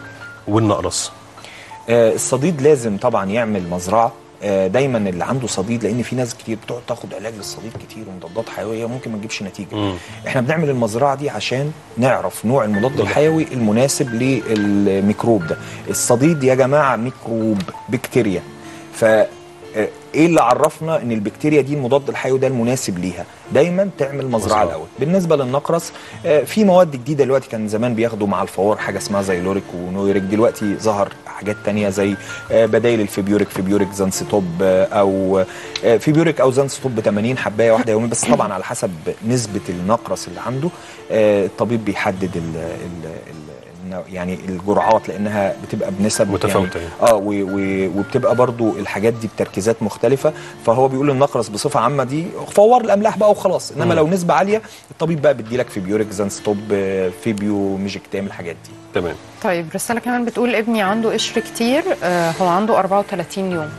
والنقرس آه، الصديد لازم طبعا يعمل مزرعه آه، دايما اللي عنده صديد لان في ناس كتير بتقعد تاخد علاج للصديد كتير ومضادات حيويه ممكن ما تجيبش نتيجه مم. احنا بنعمل المزرعه دي عشان نعرف نوع المضاد الحيوي المناسب للميكروب ده الصديد يا جماعه ميكروب بكتيريا ف آه، ايه اللي عرفنا ان البكتيريا دي المضاد الحيوي ده المناسب ليها دايما تعمل مزرعه مزرعة. الاول بالنسبه للنقرس آه، في مواد جديده دلوقتي كان زمان بياخدوا مع الفوار حاجه اسمها زيلوريك ونويريك دلوقتي ظهر حاجات تانية زي آه، بدايل الفيبيوريك فيبيوريك زانسيتوب آه، او آه، فيبيوريك او زانسيتوب 80 حبايه واحده يوميا بس طبعا على حسب نسبه النقرس اللي عنده آه، الطبيب بيحدد ال ال ال النوع- يعني الجرعات لانها بتبقى بنسب متفاوتة يعني اه و و وبتبقى برضو الحاجات دي بتركيزات مختلفه فهو بيقول النقرس بصفه عامه دي فور الاملاح بقى وخلاص انما مم. لو نسبه عاليه الطبيب بقى بيديلك فيبيوريك زانستوب آه، فيبيو ميجيكتام الحاجات دي تمام طيب رسالة كمان بتقول ابني عنده قشر كتير آه هو عنده 34 يوم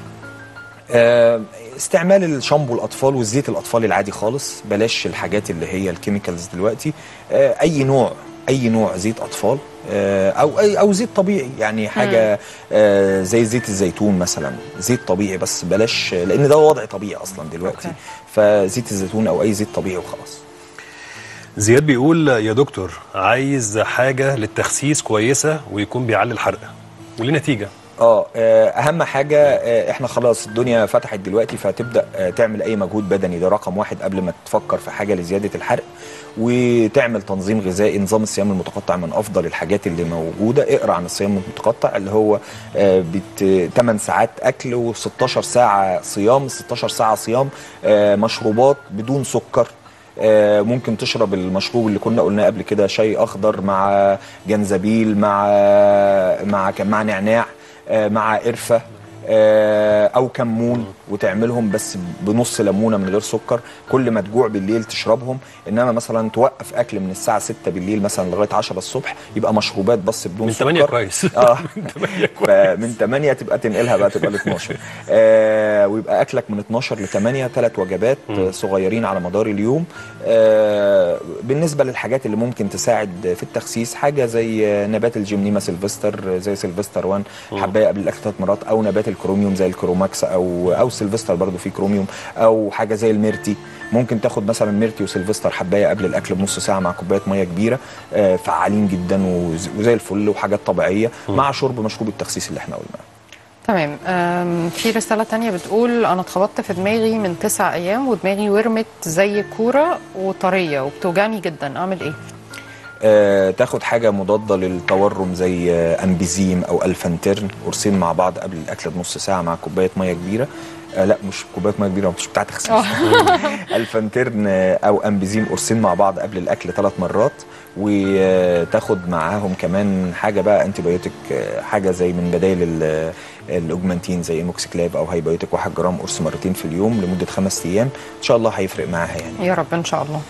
آه، استعمال الشامبو الاطفال والزيت الاطفال العادي خالص بلاش الحاجات اللي هي الكيميكالز دلوقتي آه، اي نوع اي نوع زيت اطفال آه، او اي او زيت طبيعي يعني حاجه آه، زي زيت الزيتون مثلا زيت طبيعي بس بلاش لان ده وضع طبيعي اصلا دلوقتي أوكي. فزيت الزيتون او اي زيت طبيعي وخلاص زياد بيقول يا دكتور عايز حاجه للتخسيس كويسه ويكون بيعلي الحرق وليه نتيجه اه آه، اهم حاجه آه، احنا خلاص الدنيا فتحت دلوقتي فتبدا آه، تعمل اي مجهود بدني ده رقم واحد قبل ما تفكر في حاجه لزياده الحرق وتعمل تنظيم غذائي نظام الصيام المتقطع من افضل الحاجات اللي موجوده اقرا عن الصيام المتقطع اللي هو آه، بت 8 ساعات اكل و16 ساعه صيام 16 ساعه صيام آه، مشروبات بدون سكر آه، ممكن تشرب المشروب اللي كنا قلناه قبل كده شاي اخضر مع جنزبيل مع مع مع نعناع آه، مع قرفه آه، او كمون وتعملهم بس بنص ليمونه من غير سكر كل ما تجوع بالليل تشربهم انما مثلا توقف اكل من الساعه 6 بالليل مثلا لغايه 10 الصبح يبقى مشروبات بس بدون من سكر 8 كويس اه من 8 كويس فمن 8 تبقى تنقلها بقى تبقى ل 12 آه ويبقى اكلك من 12 ل 8 ثلاث وجبات مم. آه، صغيرين على مدار اليوم آه بالنسبه للحاجات اللي ممكن تساعد في التخسيس حاجه زي آه، نبات الجمنيما سيلفستر آه، زي سيلفستر 1 مم. حبايه قبل الاكل ثلاث مرات او نبات الكروميوم زي الكروماكس او او سيلفستر برضو فيه كروميوم او حاجه زي الميرتي ممكن تاخد مثلا ميرتي وسيلفستر حبايه قبل الاكل بنص ساعه مع كوبايه ميه كبيره آه، فعالين جدا وز- وزي الفل وحاجات طبيعيه مم. مع شرب مشروب التخسيس اللي احنا قلناه تمام آم، في رسالة تانية بتقول أنا اتخبطت في دماغي من تسع أيام ودماغي ورمت زي كورة وطرية وبتوجعني جدا أعمل إيه؟ آه، تاخد حاجه مضاده للتورم زي آه، امبيزيم او الفانترن قرصين مع بعض قبل الاكل بنص ساعه مع كوبايه ميه كبيره آه لا مش كوبايه ميه كبيره مش بتاعت تخسيس الفانترن آه، او امبيزيم قرصين مع بعض قبل الاكل ثلاث مرات وتاخد معاهم كمان حاجه بقى انتي بايوتيك آه، حاجه زي من بدائل ال- الاوجمانتين زي موكسيكلاف او هايبايوتيك 1 جرام قرص مرتين في اليوم لمده خمس ايام ان شاء الله هيفرق معاها يعني يا رب إن شاء الله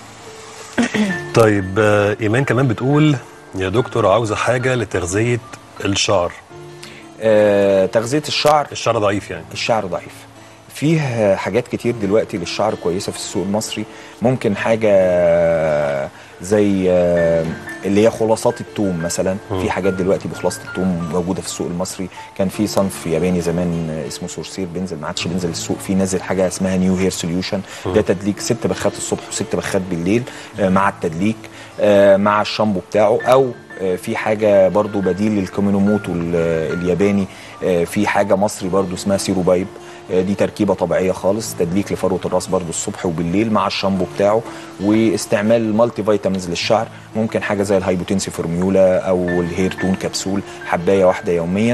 طيب آه، ايمان كمان بتقول يا دكتور عاوزه حاجه لتغذيه الشعر آه، تغذيه الشعر الشعر ضعيف يعني الشعر ضعيف فيه حاجات كتير دلوقتي للشعر كويسه في السوق المصري ممكن حاجه زي آه، اللي هي خلاصات التوم مثلا في حاجات دلوقتي بخلاصه التوم موجوده في السوق المصري كان في صنف ياباني زمان آه، اسمه سورسير بينزل ما عادش بينزل السوق في نازل حاجه اسمها نيو هير سوليوشن ده تدليك ست بخات الصبح وست بخات بالليل آه، مع التدليك آه، مع الشامبو بتاعه او آه، في حاجه برضو بديل للكومينوموتو ال- الياباني آه، في حاجه مصري برضو اسمها سيرو بايب آه، دي تركيبه طبيعيه خالص تدليك لفروه الراس برضو الصبح وبالليل مع الشامبو بتاعه واستعمال المالتي فيتامينز للشعر ممكن حاجه زي الهايبوتنسي فورميولا او الهير تون كبسول حبايه واحده يوميا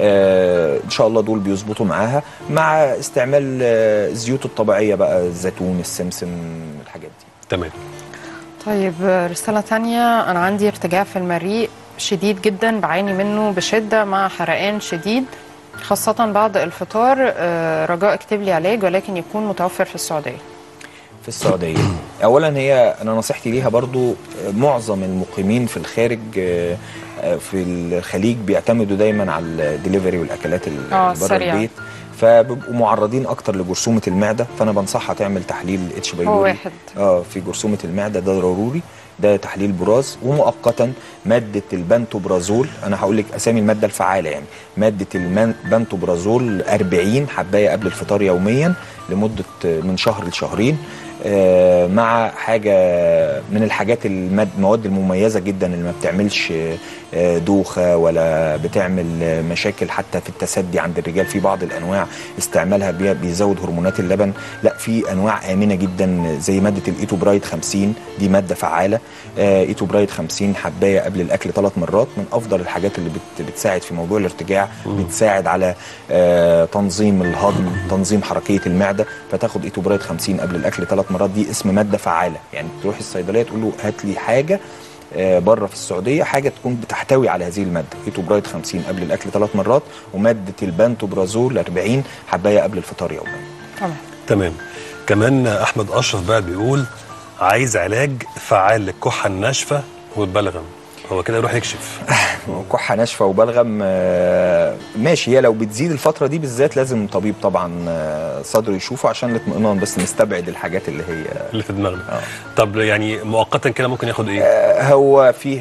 آه، ان شاء الله دول بيظبطوا معاها مع استعمال آه، الزيوت الطبيعيه بقى الزيتون السمسم الحاجات دي تمام طيب رسالة تانية أنا عندي ارتجاع في المريء شديد جدا بعاني منه بشدة مع حرقان شديد خاصة بعد الفطار آه، رجاء اكتب لي علاج ولكن يكون متوفر في السعودية في السعودية أولا هي أنا نصيحتي ليها برضو آه، معظم المقيمين في الخارج آه، آه، في الخليج بيعتمدوا دايما على الدليفري والأكلات ال- آه، اللي بره سريعة. البيت فبيبقوا معرضين اكتر لجرثومه المعده فانا بنصحها تعمل تحليل اتش هو بايلوري واحد اه في جرثومه المعده ده ضروري ده تحليل براز ومؤقتا ماده البنتوبرازول انا هقول لك اسامي الماده الفعاله يعني ماده البنتوبرازول 40 حبايه قبل الفطار يوميا لمده من شهر لشهرين آه، مع حاجه من الحاجات الماد- المواد المميزه جدا اللي ما بتعملش آه، دوخه ولا بتعمل آه، مشاكل حتى في التسدي عند الرجال في بعض الانواع استعمالها بي- بيزود هرمونات اللبن لا في انواع امنه جدا زي ماده الايتوبرايد 50 دي ماده فعاله آه، ايتوبرايد 50 حبايه قبل الاكل ثلاث مرات من افضل الحاجات اللي بت- بتساعد في موضوع الارتجاع بتساعد على آه، تنظيم الهضم تنظيم حركيه المعده فتاخد ايتوبرايد 50 قبل الاكل ثلاث مرات دي اسم ماده فعاله يعني تروح الصيدليه تقول له هات لي حاجه آه، بره في السعوديه حاجه تكون بتحتوي على هذه الماده ايتوبرايد 50 قبل الاكل ثلاث مرات وماده البنتوبرازول 40 حبايه قبل الفطار يوميا طبعا تمام كمان احمد اشرف بقى بيقول عايز علاج فعال للكحه الناشفه والبلغم هو كده يروح يكشف كحه ناشفه وبلغم آه، ماشي هي لو بتزيد الفتره دي بالذات لازم طبيب طبعا آه، صدره يشوفه عشان الاطمئنان بس نستبعد الحاجات اللي هي اللي في دماغنا آه. طب يعني مؤقتا كده ممكن ياخد ايه آه، هو فيه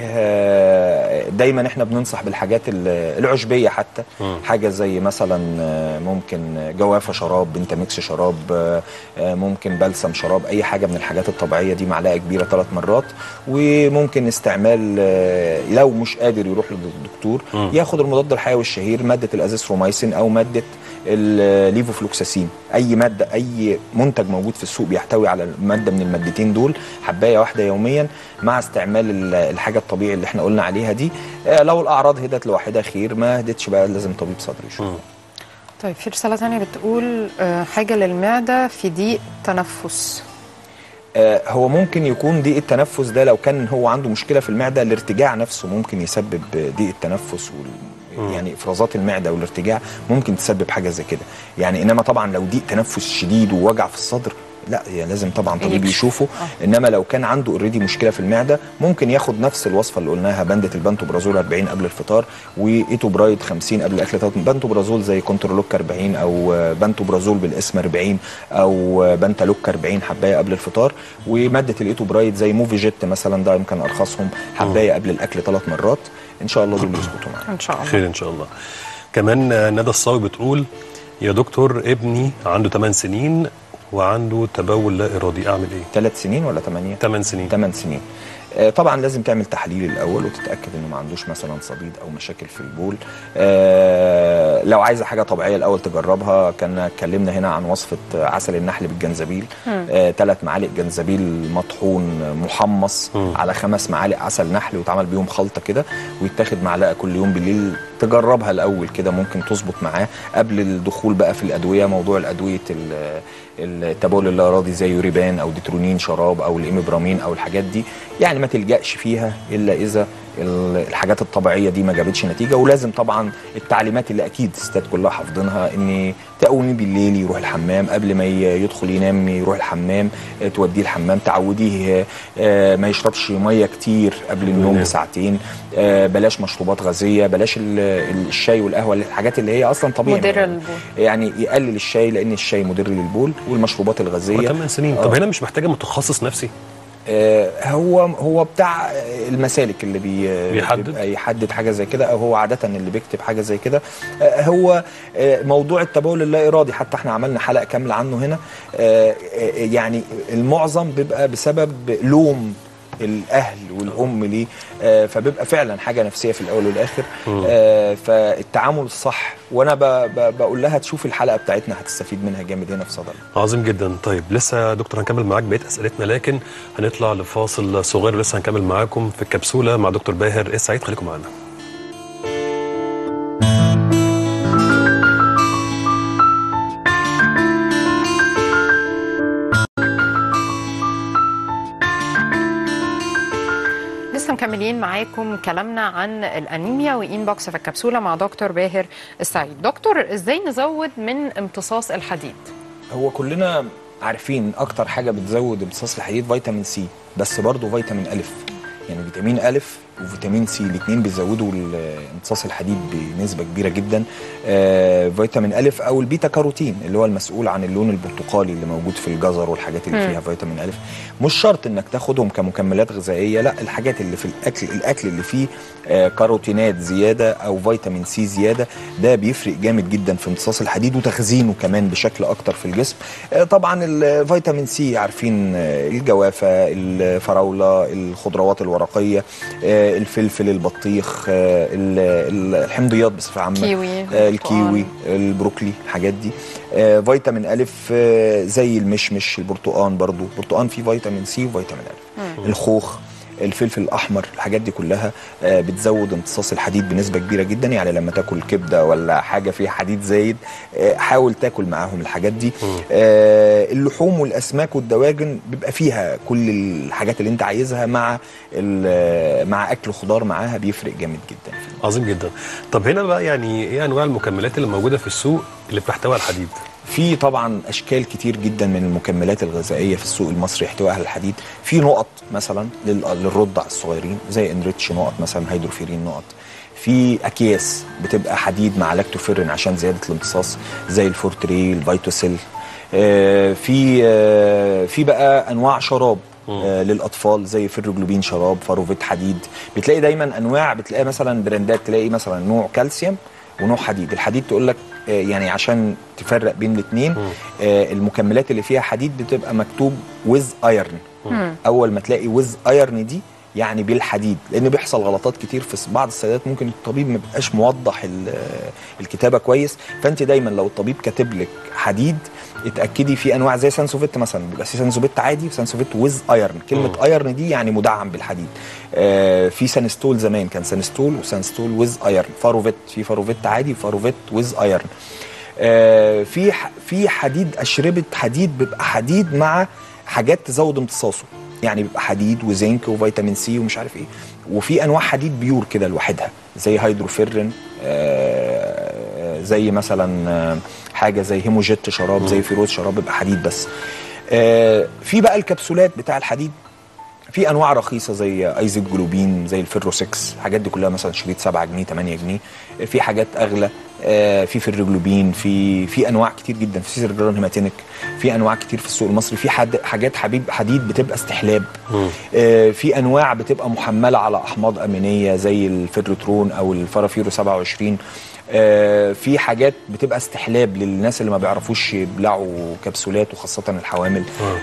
آه، دايما احنا بننصح بالحاجات ال- العشبيه حتى مم. حاجه زي مثلا آه، ممكن جوافه شراب بنتاميكس شراب آه، آه، ممكن بلسم شراب اي حاجه من الحاجات الطبيعيه دي معلقه كبيره ثلاث مرات وممكن استعمال آه، لو مش قادر يروح للدكتور مم. ياخد المضاد الحيوي الشهير ماده الازيثروميسين او ماده الليفوفلوكساسين اي ماده اي منتج موجود في السوق بيحتوي على ماده من المادتين دول حبايه واحده يوميا مع استعمال ال- الحاجه الطبيعي اللي احنا قلنا عليها دي آه، لو الاعراض هدت لوحدها خير ما هدتش بقى لازم طبيب صدر يشوف مم. طيب في رسالة تانية بتقول آه، حاجة للمعدة في ضيق تنفس آه، هو ممكن يكون ضيق التنفس ده لو كان هو عنده مشكله في المعده الارتجاع نفسه ممكن يسبب ضيق التنفس وال مم. يعني افرازات المعده والارتجاع ممكن تسبب حاجه زي كده يعني انما طبعا لو ضيق تنفس شديد ووجع في الصدر لا يعني لازم طبعا طبيب يكشف. يشوفه آه. انما لو كان عنده اوريدي مشكله في المعده ممكن ياخد نفس الوصفه اللي قلناها بندة البنتوبرازول 40 قبل الفطار وايتوبرايد 50 قبل الاكل ثلاث بنتوبرازول زي كونترولوك 40 او آه، بنتوبرازول بالاسم 40 او آه، بنتالوك 40 حبايه قبل الفطار وماده الايتوبرايد زي موفي جيت مثلا ده يمكن ارخصهم حبايه قبل الاكل ثلاث مرات ان شاء الله دول يظبطوا معانا إن شاء الله خير ان شاء الله كمان آه، ندى الصاوي بتقول يا دكتور ابني عنده 8 سنين وعنده تبول لا ارادي اعمل ايه ثلاث سنين ولا ثمانيه 8 سنين 8 سنين آه، طبعا لازم تعمل تحليل الاول وتتاكد انه ما عندوش مثلا صديد او مشاكل في البول آه، لو عايزه حاجه طبيعيه الاول تجربها كان اتكلمنا هنا عن وصفه عسل النحل بالجنزبيل ثلاث معالق جنزبيل مطحون محمص مم. على خمس معالق عسل نحل ويتعمل بيهم خلطه كده ويتاخد معلقه كل يوم بالليل تجربها الاول كده ممكن تظبط معاه قبل الدخول بقى في الادويه موضوع الادويه ال- التبول اللا ارادي زي يوريبان او ديترونين شراب او الاميبرامين او الحاجات دي يعني ما تلجاش فيها الا اذا ال- الحاجات الطبيعيه دي ما جابتش نتيجه ولازم طبعا التعليمات اللي اكيد الستات كلها حافظينها ان تقومي بالليل يروح الحمام قبل ما ي- يدخل ينام يروح الحمام آه، توديه الحمام تعوديه آه، ما يشربش ميه كتير قبل النوم ينام. بساعتين آه، بلاش مشروبات غازيه بلاش ال- ال- الشاي والقهوه الحاجات اللي هي اصلا طبيعي مدرة للبول يعني يقلل الشاي لان الشاي مدر للبول والمشروبات هو الغازيه 8 سنين آه. طب هنا مش محتاجه متخصص نفسي آه، هو هو بتاع المسالك اللي بي بيحدد؟ بيبقى يحدد حاجه زي كده او هو عاده اللي بيكتب حاجه زي كده آه، هو آه، موضوع التبول اللا ارادي حتى احنا عملنا حلقه كامله عنه هنا آه، آه، يعني المعظم بيبقى بسبب لوم الاهل والام ليه آه، فبيبقى فعلا حاجه نفسيه في الاول والاخر آه، فالتعامل الصح وانا ب- ب- بقول لها تشوف الحلقه بتاعتنا هتستفيد منها جامد هنا في صدى عظيم جدا طيب لسه يا دكتور هنكمل معاك بقيه اسئلتنا لكن هنطلع لفاصل صغير ولسه هنكمل معاكم في الكبسوله مع دكتور باهر السعيد خليكم معانا لسه مكملين معاكم كلامنا عن الانيميا وانبوكس في الكبسوله مع دكتور باهر السعيد دكتور ازاي نزود من امتصاص الحديد هو كلنا عارفين اكتر حاجه بتزود امتصاص الحديد فيتامين سي بس برضه فيتامين الف يعني فيتامين الف وفيتامين سي الاثنين بيزودوا ال- امتصاص الحديد بنسبه كبيره جدا آه فيتامين الف او البيتا كاروتين اللي هو المسؤول عن اللون البرتقالي اللي موجود في الجزر والحاجات اللي مم. فيها فيتامين الف مش شرط انك تاخدهم كمكملات غذائيه لا الحاجات اللي في الاكل الاكل اللي فيه آه كاروتينات زياده او فيتامين سي زياده ده بيفرق جامد جدا في امتصاص الحديد وتخزينه كمان بشكل اكتر في الجسم آه طبعا الفيتامين سي عارفين آه الجوافه الفراوله الخضروات الورقيه آه الفلفل البطيخ آه ال- ال- الحمضيات بصفه عامه كيوي آه، الكيوي البروكلي الحاجات دي آه، فيتامين الف آه، زي المشمش البرتقان برضو البرتقان فيه فيتامين سي وفيتامين الف الخوخ الفلفل الاحمر الحاجات دي كلها آه، بتزود امتصاص الحديد بنسبه كبيره جدا يعني لما تاكل كبده ولا حاجه فيها حديد زايد آه، حاول تاكل معاهم الحاجات دي آه، اللحوم والاسماك والدواجن بيبقى فيها كل الحاجات اللي انت عايزها مع ال- مع اكل خضار معاها بيفرق جامد جدا عظيم جدا طب هنا بقى يعني ايه انواع المكملات اللي موجوده في السوق اللي بتحتوي على الحديد في طبعا اشكال كتير جدا من المكملات الغذائيه في السوق المصري يحتوي على الحديد في نقط مثلا لل- للرضع الصغيرين زي انريتش نقط مثلا هيدروفيرين نقط في اكياس بتبقى حديد مع لاكتوفيرين عشان زياده الامتصاص زي الفورتري الفيتوسيل آه، في آه، في بقى انواع شراب آه، للاطفال زي فيروجلوبين شراب فاروفيت حديد بتلاقي دايما انواع بتلاقي مثلا براندات تلاقي مثلا نوع كالسيوم ونوع حديد الحديد تقول لك آه، يعني عشان تفرق بين الاثنين المكملات اللي فيها حديد بتبقى مكتوب ويز ايرن اول ما تلاقي ويز ايرن دي يعني بالحديد لان بيحصل غلطات كتير في بعض السيدات ممكن الطبيب ما بيبقاش موضح ال- الكتابه كويس فانت دايما لو الطبيب كاتب لك حديد اتاكدي في انواع زي سانسوفيت مثلا بيبقى في سانسوفيت عادي وسانسوفيت ويز ايرن كلمه ايرن دي يعني مدعم بالحديد آه في سانستول زمان كان سانستول وسانستول ويز ايرن فاروفيت في فاروفيت عادي وفاروفيت ويز ايرن آه في ح- في حديد اشربه حديد بيبقى حديد مع حاجات تزود امتصاصه يعني بيبقى حديد وزنك وفيتامين سي ومش عارف ايه وفي انواع حديد بيور كده لوحدها زي هيدروفيرين آه زي مثلا آه، حاجه زي هيموجيت شراب زي فيروز شراب بيبقى حديد بس آه في بقى الكبسولات بتاع الحديد في انواع رخيصه زي ايزيد جلوبين زي الفيرو 6 الحاجات دي كلها مثلا شريط 7 جنيه 8 جنيه في حاجات اغلى آه، في فيروجلوبين في في انواع كتير جدا في سيرجران هيماتينيك في انواع كتير في السوق المصري في حد حاجات حبيب حديد بتبقى استحلاب آه، في انواع بتبقى محمله على احماض امينيه زي الفيدروترون او الفرافيرو 27 آه، في حاجات بتبقى استحلاب للناس اللي ما بيعرفوش يبلعوا كبسولات وخاصه الحوامل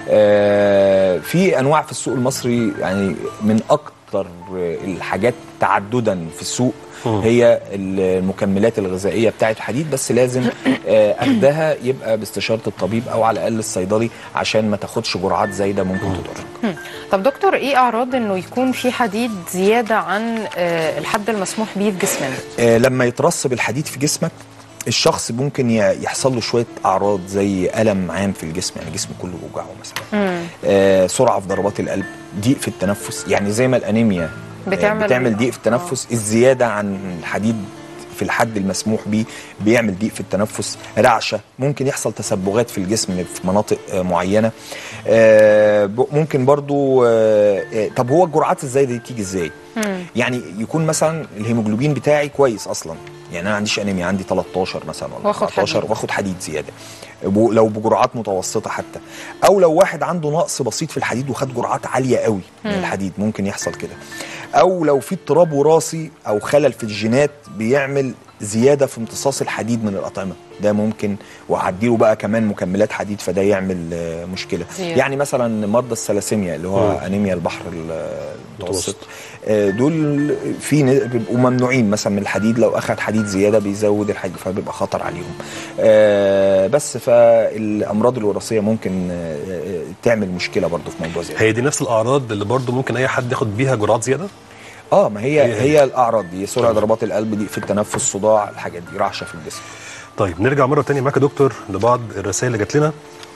آه، في انواع في السوق المصري يعني من اكتر الحاجات تعددا في السوق هي المكملات الغذائيه بتاعت حديد بس لازم آه، اخدها يبقى باستشاره الطبيب او على الاقل الصيدلي عشان ما تاخدش جرعات زايده ممكن تضرك طب دكتور ايه اعراض انه يكون في حديد زياده عن آه، الحد المسموح بيه في جسمنا آه، لما يترسب الحديد في جسمك الشخص ممكن ي- يحصل له شويه اعراض زي الم عام في الجسم يعني جسمه كله بيوجعه مثلا آه سرعه في ضربات القلب ضيق في التنفس يعني زي ما الانيميا آه، بتعمل- بتعمل ضيق في التنفس الزياده عن الحديد في الحد المسموح بيه بيعمل ضيق في التنفس رعشه ممكن يحصل تسبغات في الجسم في مناطق آه، معينه آه، ب- ممكن برضو آه، آه، طب هو الجرعات الزايده دي بتيجي ازاي يعني يكون مثلا الهيموجلوبين بتاعي كويس اصلا يعني انا ما عنديش انيميا عندي 13 مثلا ولا واخد 14 حديد. واخد حديد زياده ب- لو بجرعات متوسطه حتى او لو واحد عنده نقص بسيط في الحديد وخد جرعات عاليه قوي من الحديد ممكن يحصل كده او لو في اضطراب وراثي او خلل في الجينات بيعمل زياده في امتصاص الحديد من الاطعمه ده ممكن وهديله بقى كمان مكملات حديد فده يعمل آه، مشكله زيادة. يعني مثلا مرضى الثلاسيميا اللي هو مم. انيميا البحر ال- المتوسط متوسط. آه، دول في ن- بيبقوا ممنوعين مثلا من الحديد لو اخذ حديد زياده بيزود الحديد فبيبقى خطر عليهم آه، بس فالامراض الوراثيه ممكن آه، آه، تعمل مشكله برضو في موضوع زي ده هي دي نفس الاعراض اللي برضو ممكن اي حد ياخد بيها جرعات زياده اه ما هي هي- هي الاعراض دي سرعه ضربات القلب دي في التنفس صداع الحاجات دي رعشه في الجسم طيب نرجع مره تانية معاك يا دكتور لبعض الرسائل اللي جات لنا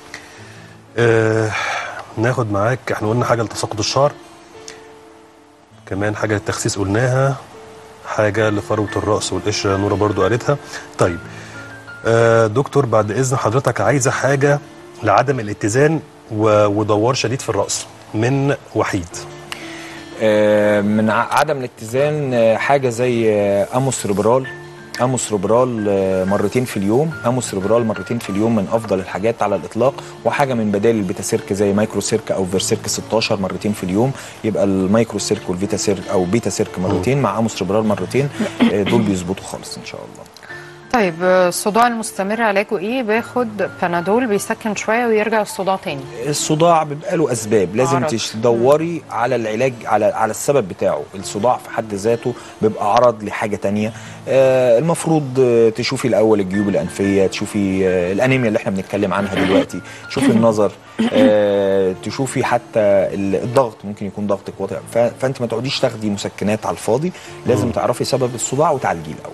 آه ناخد معاك احنا قلنا حاجه لتساقط الشعر كمان حاجه للتخسيس قلناها حاجه لفروه الراس والقشره نوره برضو قالتها طيب آه دكتور بعد اذن حضرتك عايزه حاجه لعدم الاتزان و- ودوار شديد في الراس من وحيد آه، من ع- عدم الاتزان آه، حاجه زي آه، اموسربرال اموسربرال آه، مرتين في اليوم اموسربرال مرتين في اليوم من افضل الحاجات على الاطلاق وحاجه من بدائل البيتا سيرك زي مايكرو سيرك او فيرسيرك 16 مرتين في اليوم يبقى المايكرو سيرك والفيتا سيرك او بيتا سيرك مرتين مع اموسربرال مرتين آه، دول بيظبطوا خالص ان شاء الله طيب آه، الصداع المستمر علاجه ايه باخد بنادول بيسكن شويه ويرجع الصداع تاني الصداع بيبقى له اسباب لازم أعراض. تدوري على العلاج على على السبب بتاعه الصداع في حد ذاته بيبقى عرض لحاجه تانية آه المفروض آه، تشوفي الاول الجيوب الانفيه تشوفي آه الانيميا اللي احنا بنتكلم عنها دلوقتي تشوفي النظر آه تشوفي حتى ال- الضغط ممكن يكون ضغطك واطي ف- فانت ما تقعديش تاخدي مسكنات على الفاضي لازم تعرفي سبب الصداع وتعالجيه الاول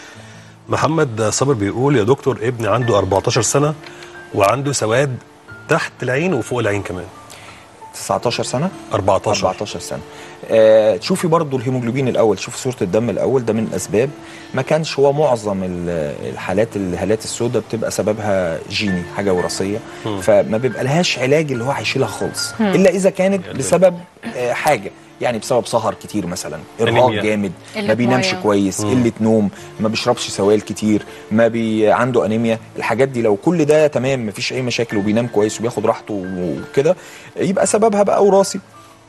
محمد صابر بيقول يا دكتور ابني عنده 14 سنه وعنده سواد تحت العين وفوق العين كمان 19 سنه 14 14 سنه آه تشوفي برضو الهيموجلوبين الاول شوفي صوره الدم الاول ده من الاسباب ما كانش هو معظم ال- الحالات الهالات السوداء بتبقى سببها جيني حاجه وراثيه فما بيبقى لهاش علاج اللي هو هيشيلها خالص الا اذا كانت بسبب آه حاجه يعني بسبب سهر كتير مثلا ارهاق أنيميا. جامد قلة ما بينامش مية. كويس قله نوم ما بيشربش سوائل كتير ما بي عنده انيميا الحاجات دي لو كل ده تمام مفيش اي مشاكل وبينام كويس وبياخد راحته وكده يبقى سببها بقى وراثي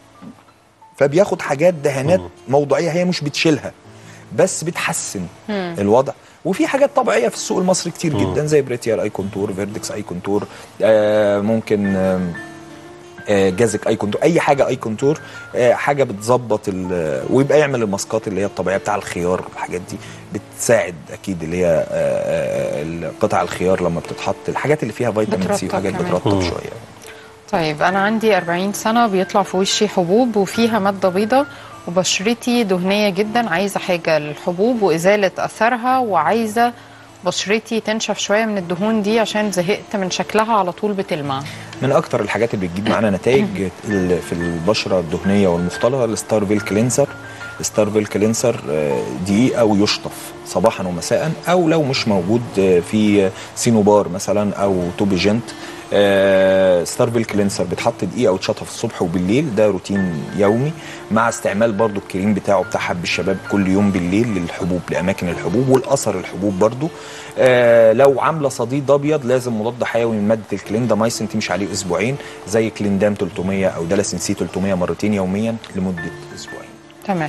فبياخد حاجات دهانات موضعيه هي مش بتشيلها بس بتحسن الوضع وفي حاجات طبيعيه في السوق المصري كتير جدا زي بريتيار اي كونتور فيردكس اي كونتور آه ممكن آم، آه جازك اي كونتور اي حاجه اي كونتور آه حاجه بتظبط ال- ويبقى يعمل الماسكات اللي هي الطبيعيه بتاع الخيار الحاجات دي بتساعد اكيد اللي هي آه آه قطع الخيار لما بتتحط الحاجات اللي فيها فيتامين سي بترطب وحاجات كمان. بترطب شويه طيب انا عندي 40 سنه بيطلع في وشي حبوب وفيها ماده بيضاء وبشرتي دهنيه جدا عايزه حاجه للحبوب وازاله اثرها وعايزه بشرتي تنشف شويه من الدهون دي عشان زهقت من شكلها على طول بتلمع من اكتر الحاجات اللي بتجيب معانا نتائج ال- في البشره الدهنيه والمختلطه الستارفيل كلينسر ستارفيل كلينسر آه، دقيقه ويشطف صباحا ومساء او لو مش موجود آه، في سينوبار مثلا او توبي جنت آه، ستارفيل كلينسر بتحط دقيقه وتشطف الصبح وبالليل ده روتين يومي مع استعمال برضو الكريم بتاعه بتاع حب الشباب كل يوم بالليل للحبوب لاماكن الحبوب والاثر الحبوب برضو آه لو عامله صديد ابيض لازم مضاد حيوي من ماده الكليندامايسين تمشي عليه اسبوعين زي كليندام 300 او دالاسين سي 300 مرتين يوميا لمده اسبوعين تمام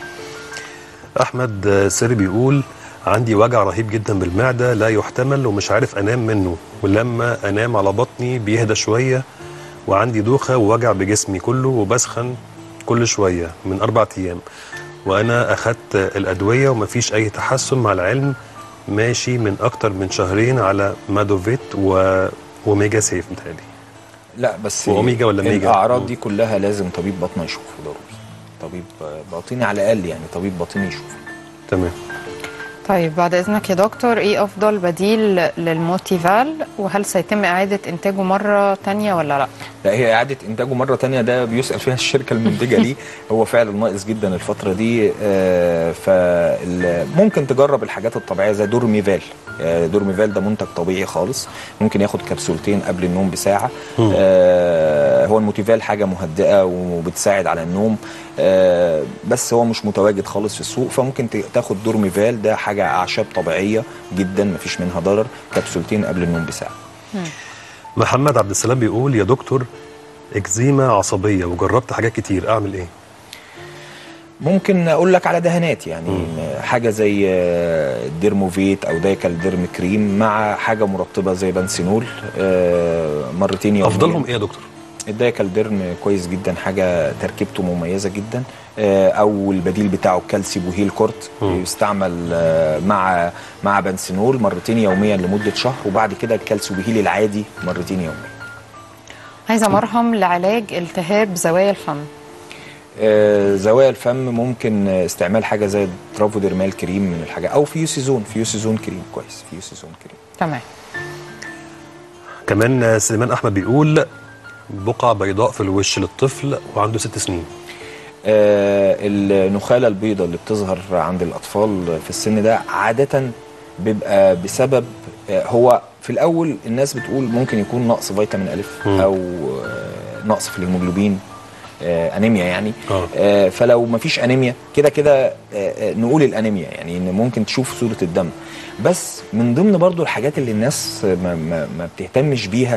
احمد آه، سري بيقول عندي وجع رهيب جدا بالمعده لا يحتمل ومش عارف انام منه ولما انام على بطني بيهدى شويه وعندي دوخه ووجع بجسمي كله وبسخن كل شويه من اربع ايام وانا اخدت الادويه ومفيش اي تحسن مع العلم ماشي من اكتر من شهرين على مادوفيت و... وميجا سيف متهيألي لا بس وأوميجا ولا ميجا؟ الاعراض مم. دي كلها لازم طبيب باطنه يشوفه ضروري طبيب باطني على الاقل يعني طبيب باطني يشوفه تمام طيب بعد اذنك يا دكتور ايه افضل بديل للموتيفال وهل سيتم اعاده انتاجه مره تانية ولا لا لا هي اعاده انتاجه مره تانية ده بيسال فيها الشركه المنتجه ليه هو فعلا ناقص جدا الفتره دي آه، فممكن تجرب الحاجات الطبيعيه زي دورميفال آه، دورميفال ده منتج طبيعي خالص ممكن ياخد كبسولتين قبل النوم بساعه آه، آه، هو الموتيفال حاجه مهدئه وبتساعد على النوم آه، بس هو مش متواجد خالص في السوق فممكن ت- تاخد دورميفال ده حاجه اعشاب طبيعيه جدا مفيش منها ضرر كبسولتين قبل النوم بساعه محمد عبد السلام بيقول يا دكتور اكزيما عصبيه وجربت حاجات كتير اعمل ايه ممكن اقول لك على دهانات يعني حاجه زي آه، ديرموفيت او دايكال ديرم كريم مع حاجه مرطبه زي بنسينول آه، مرتين يوميا افضلهم ايه يا دكتور الدايكال ديرم كويس جدا حاجه تركيبته مميزه جدا آه، او البديل بتاعه الكالسيبوهيل كورت مم. يستعمل آه، مع مع بنسينول مرتين يوميا لمده شهر وبعد كده الكالسيبوهيل العادي مرتين يوميا عايزه مرهم لعلاج التهاب زوايا الفم آه، زوايا الفم ممكن آه، استعمال حاجه زي ترافوديرمال كريم من الحاجات او فيوسيزون فيوسيزون كريم كويس فيوسيزون كريم تمام كمان آه، سليمان احمد بيقول بقع بيضاء في الوش للطفل وعنده ست سنين آه، النخاله البيضاء اللي بتظهر عند الاطفال في السن ده عاده بيبقى بسبب آه، هو في الاول الناس بتقول ممكن يكون نقص فيتامين الف مم. او آه، نقص في الهيموجلوبين آه، انيميا يعني اه آه، فلو ما فيش انيميا كده كده آه، آه، نقول الانيميا يعني ان ممكن تشوف صوره الدم بس من ضمن برضو الحاجات اللي الناس ما, ما, ما بتهتمش بيها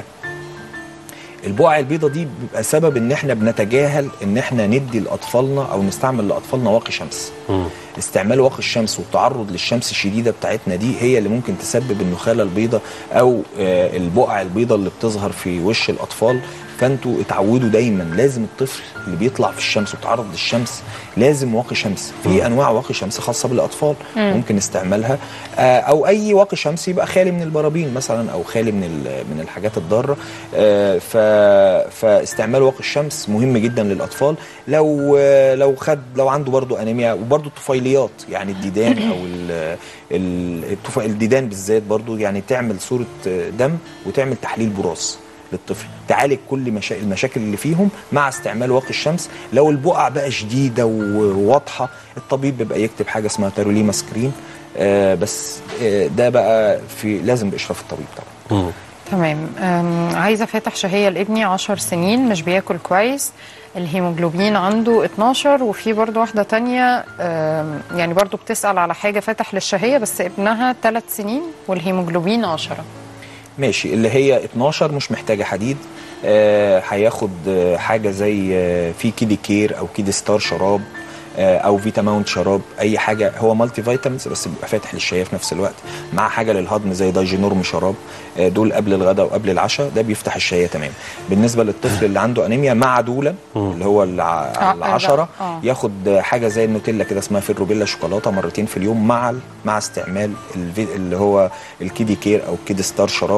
البقع البيضة دي بيبقى سبب ان احنا بنتجاهل ان احنا ندي لاطفالنا او نستعمل لاطفالنا واقي شمس مم. استعمال واقي الشمس والتعرض للشمس الشديده بتاعتنا دي هي اللي ممكن تسبب النخاله البيضاء او آه، البقع البيضاء اللي بتظهر في وش الاطفال فانتوا اتعودوا دايما لازم الطفل اللي بيطلع في الشمس ويتعرض للشمس لازم واقي شمس في انواع واقي شمس خاصه بالاطفال ممكن استعمالها آه، او اي واقي شمس يبقى خالي من البرابين مثلا او خالي من ال- من الحاجات الضاره آه، ف فاستعمال واقي الشمس مهم جدا للاطفال لو آه، لو خد لو عنده برضو انيميا وبرضو الطفيليات يعني الديدان او ال- ال- الطف- الديدان بالذات برضو يعني تعمل صوره آه، دم وتعمل تحليل براز للطفل تعالج كل مشا... المشاكل اللي فيهم مع استعمال واقي الشمس لو البقع بقى شديده وواضحه الطبيب بيبقى يكتب حاجه اسمها تاروليما سكرين آه بس آه ده بقى في لازم باشراف الطبيب طبعا مم. تمام أم، عايزه فاتح شهيه لابني 10 سنين مش بياكل كويس الهيموجلوبين عنده 12 وفي برضو واحده تانية أم، يعني برضو بتسال على حاجه فاتح للشهيه بس ابنها 3 سنين والهيموجلوبين 10 ماشي اللي هي 12 مش محتاجه حديد آه، هياخد آه، حاجه زي آه، في كيدي كير او كيدي ستار شراب آه، او فيتا ماونت شراب اي حاجه هو مالتي فيتامينز بس بيبقى فاتح للشهيه في نفس الوقت مع حاجه للهضم زي دايجينورم شراب آه، دول قبل الغداء وقبل العشاء ده بيفتح الشهيه تمام بالنسبه للطفل اللي عنده انيميا مع دولا اللي هو الع- آه، العشرة آه. ياخد حاجه زي النوتيلا كده اسمها فيروبيلا شوكولاته مرتين في اليوم مع ال- مع استعمال الفي- اللي هو الكيدي كير او الكيدي ستار شراب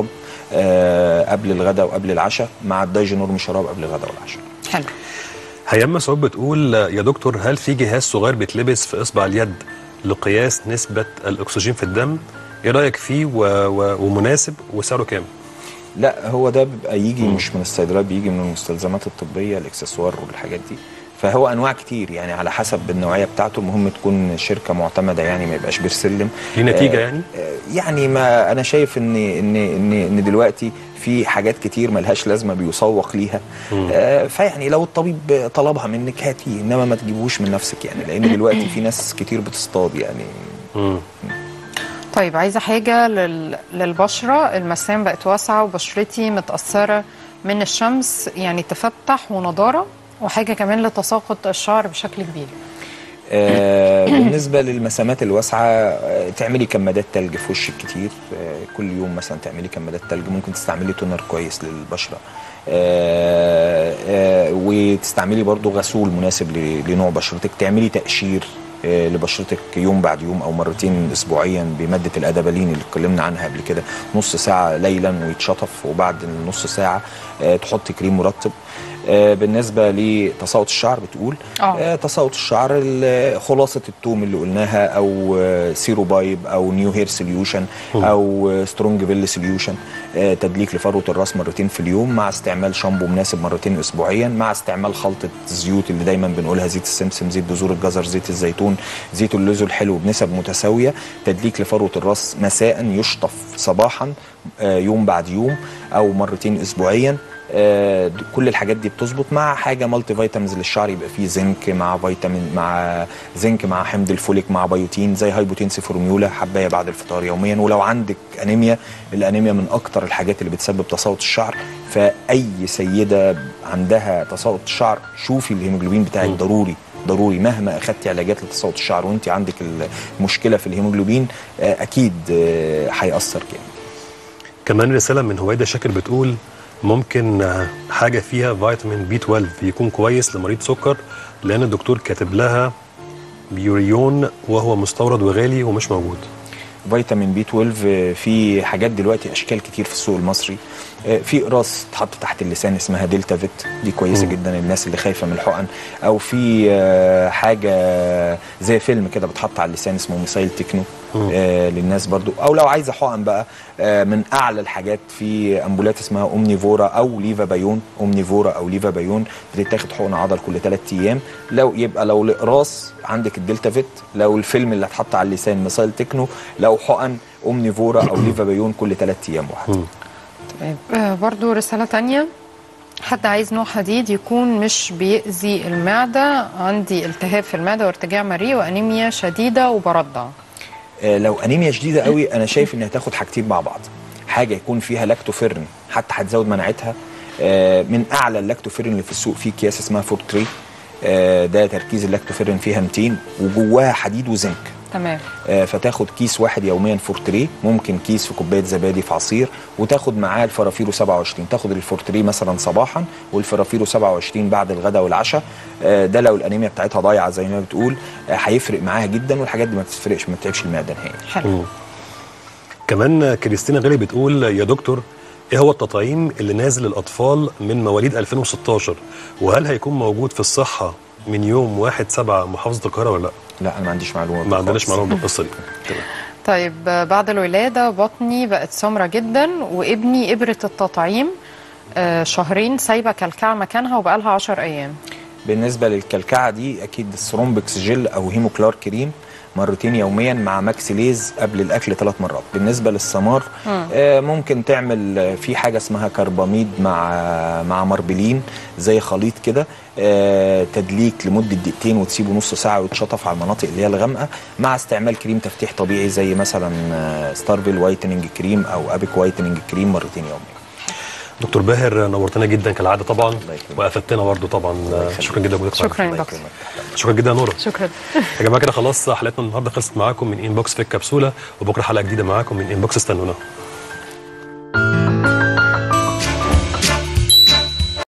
آه، قبل الغداء وقبل العشاء مع الدايجينورم شراب قبل الغداء والعشاء حلو هيام مسعود بتقول يا دكتور هل في جهاز صغير بيتلبس في اصبع اليد لقياس نسبه الاكسجين في الدم ايه رايك فيه و... و... ومناسب وسعره كام لا هو ده بيبقى يجي مش من الصيدليات بيجي من المستلزمات الطبيه الاكسسوار والحاجات دي فهو انواع كتير يعني على حسب النوعيه بتاعته المهم تكون شركه معتمده يعني ما يبقاش بيرسلم ليه نتيجه آه، يعني آه، يعني ما انا شايف ان ان ان ان دلوقتي في حاجات كتير ملهاش لازمه بيسوق ليها آه فيعني لو الطبيب طلبها منك هاتيه انما ما تجيبوش من نفسك يعني لان دلوقتي في ناس كتير بتصطاد يعني مم. طيب عايزه حاجه لل... للبشره المسام بقت واسعه وبشرتي متاثره من الشمس يعني تفتح ونضاره وحاجه كمان لتساقط الشعر بشكل كبير آه بالنسبه للمسامات الواسعه آه تعملي كمادات تلج في وشك كتير آه كل يوم مثلا تعملي كمادات تلج ممكن تستعملي تونر كويس للبشره آه آه وتستعملي برضو غسول مناسب ل- لنوع بشرتك تعملي تقشير آه، لبشرتك يوم بعد يوم او مرتين اسبوعيا بماده الادابالين اللي اتكلمنا عنها قبل كده نص ساعه ليلا ويتشطف وبعد النص ساعه آه، تحطي كريم مرطب آه، بالنسبه لتساقط الشعر بتقول آه. آه، تساقط الشعر ال- خلاصه التوم اللي قلناها او آه، سيرو بايب او نيو هير سوليوشن او آه، سترونج فيل سوليوشن آه، تدليك لفروه الراس مرتين في اليوم مع استعمال شامبو مناسب مرتين اسبوعيا مع استعمال خلطه الزيوت اللي دايما بنقولها زيت السمسم زيت بذور الجزر زيت الزيتون زيت اللوز الحلو بنسب متساويه تدليك لفروه الراس مساء يشطف صباحا آه، يوم بعد يوم او مرتين اسبوعيا آه، د- كل الحاجات دي بتظبط مع حاجه مالتي فيتامينز للشعر يبقى فيه زنك مع فيتامين مع زنك مع حمض الفوليك مع بيوتين زي هايبوتنسي فورميولا حبايه بعد الفطار يوميا ولو عندك انيميا الانيميا من اكتر الحاجات اللي بتسبب تساقط الشعر فاي سيده عندها تساقط الشعر شوفي الهيموجلوبين بتاعك ضروري ضروري مهما اخدتي علاجات لتساقط الشعر وانت عندك المشكله في الهيموجلوبين آه، اكيد آه، هيأثر جامد كمان رساله من هويدا شاكر بتقول ممكن آه، حاجه فيها فيتامين بي 12 يكون كويس لمريض سكر لان الدكتور كاتب لها بيوريون وهو مستورد وغالي ومش موجود فيتامين بي 12 في حاجات دلوقتي اشكال كتير في السوق المصري آه، في قراص تحط تحت اللسان اسمها ديلتا فيت دي كويسه مم. جدا للناس اللي خايفه من الحقن او في آه، حاجه زي فيلم كده بتحط على اللسان اسمه ميسايل تكنو مم. آه، للناس برضو او لو عايزه حقن بقى آه، من اعلى الحاجات في امبولات اسمها اومنيفورا او ليفا بايون اومنيفورا او ليفا بايون بتتاخد حقن عضل كل 3 ايام لو يبقى لو الاقراص عندك الدلتا فيت لو الفيلم اللي هتحط على اللسان ميسايل تكنو لو حقن اومنيفورا او ليفا بايون كل 3 ايام واحد مم. طيب آه، برضو رسالة تانية حد عايز نوع حديد يكون مش بيأذي المعدة عندي التهاب في المعدة وارتجاع مريء وأنيميا شديدة وبرضع آه، لو انيميا شديده قوي انا شايف انها تاخد حاجتين مع بعض حاجه يكون فيها لاكتوفيرن حتى هتزود مناعتها آه، من اعلى اللاكتوفيرن اللي في السوق في اكياس اسمها فورتري آه، ده تركيز اللاكتوفيرن فيها 200 وجواها حديد وزنك تمام آه، فتاخد كيس واحد يوميا فورتري ممكن كيس في كوبايه زبادي في عصير وتاخد معاه الفرافيرو 27 تاخد الفورتري مثلا صباحا والفرافيرو 27 بعد الغداء والعشاء آه، ده لو الانيميا بتاعتها ضايعه زي ما بتقول آه، هيفرق معاها جدا والحاجات دي ما بتفرقش ما بتتعبش المعده نهائي حلو مم. كمان كريستينا غالي بتقول يا دكتور ايه هو التطعيم اللي نازل للاطفال من مواليد 2016 وهل هيكون موجود في الصحه من يوم 1 7 محافظه القاهره ولا لا؟ لا انا ما عنديش معلومه ما عندناش خالص. معلومه بالقصه دي تمام. طيب آه، بعد الولادة بطني بقت سمرة جدا وابني إبرة التطعيم آه، شهرين سايبة كلكعة مكانها وبقالها 10 أيام بالنسبه للكلكعه دي اكيد الثرومبكس جل او هيموكلار كريم مرتين يوميا مع ماكسيليز قبل الاكل ثلاث مرات بالنسبه للسمار آه ممكن تعمل آه، في حاجه اسمها كرباميد مع مع مربلين زي خليط كده آه تدليك لمده دقيقتين وتسيبه نص ساعه ويتشطف على المناطق اللي هي الغامقه مع استعمال كريم تفتيح طبيعي زي مثلا آه ستارفيل وايتننج كريم او ابيك وايتننج كريم مرتين يوميا دكتور باهر نورتنا جدا كالعاده طبعا الله يكرمك. وافدتنا برضه طبعا شكرا جدا لوجودك معانا. شكرا يا الله دكتور يكرمك. شكرا جدا يا نوره شكرا يا جماعه كده خلاص حلقتنا النهارده خلصت معاكم من انبوكس في الكبسوله وبكره حلقه جديده معاكم من انبوكس استنونا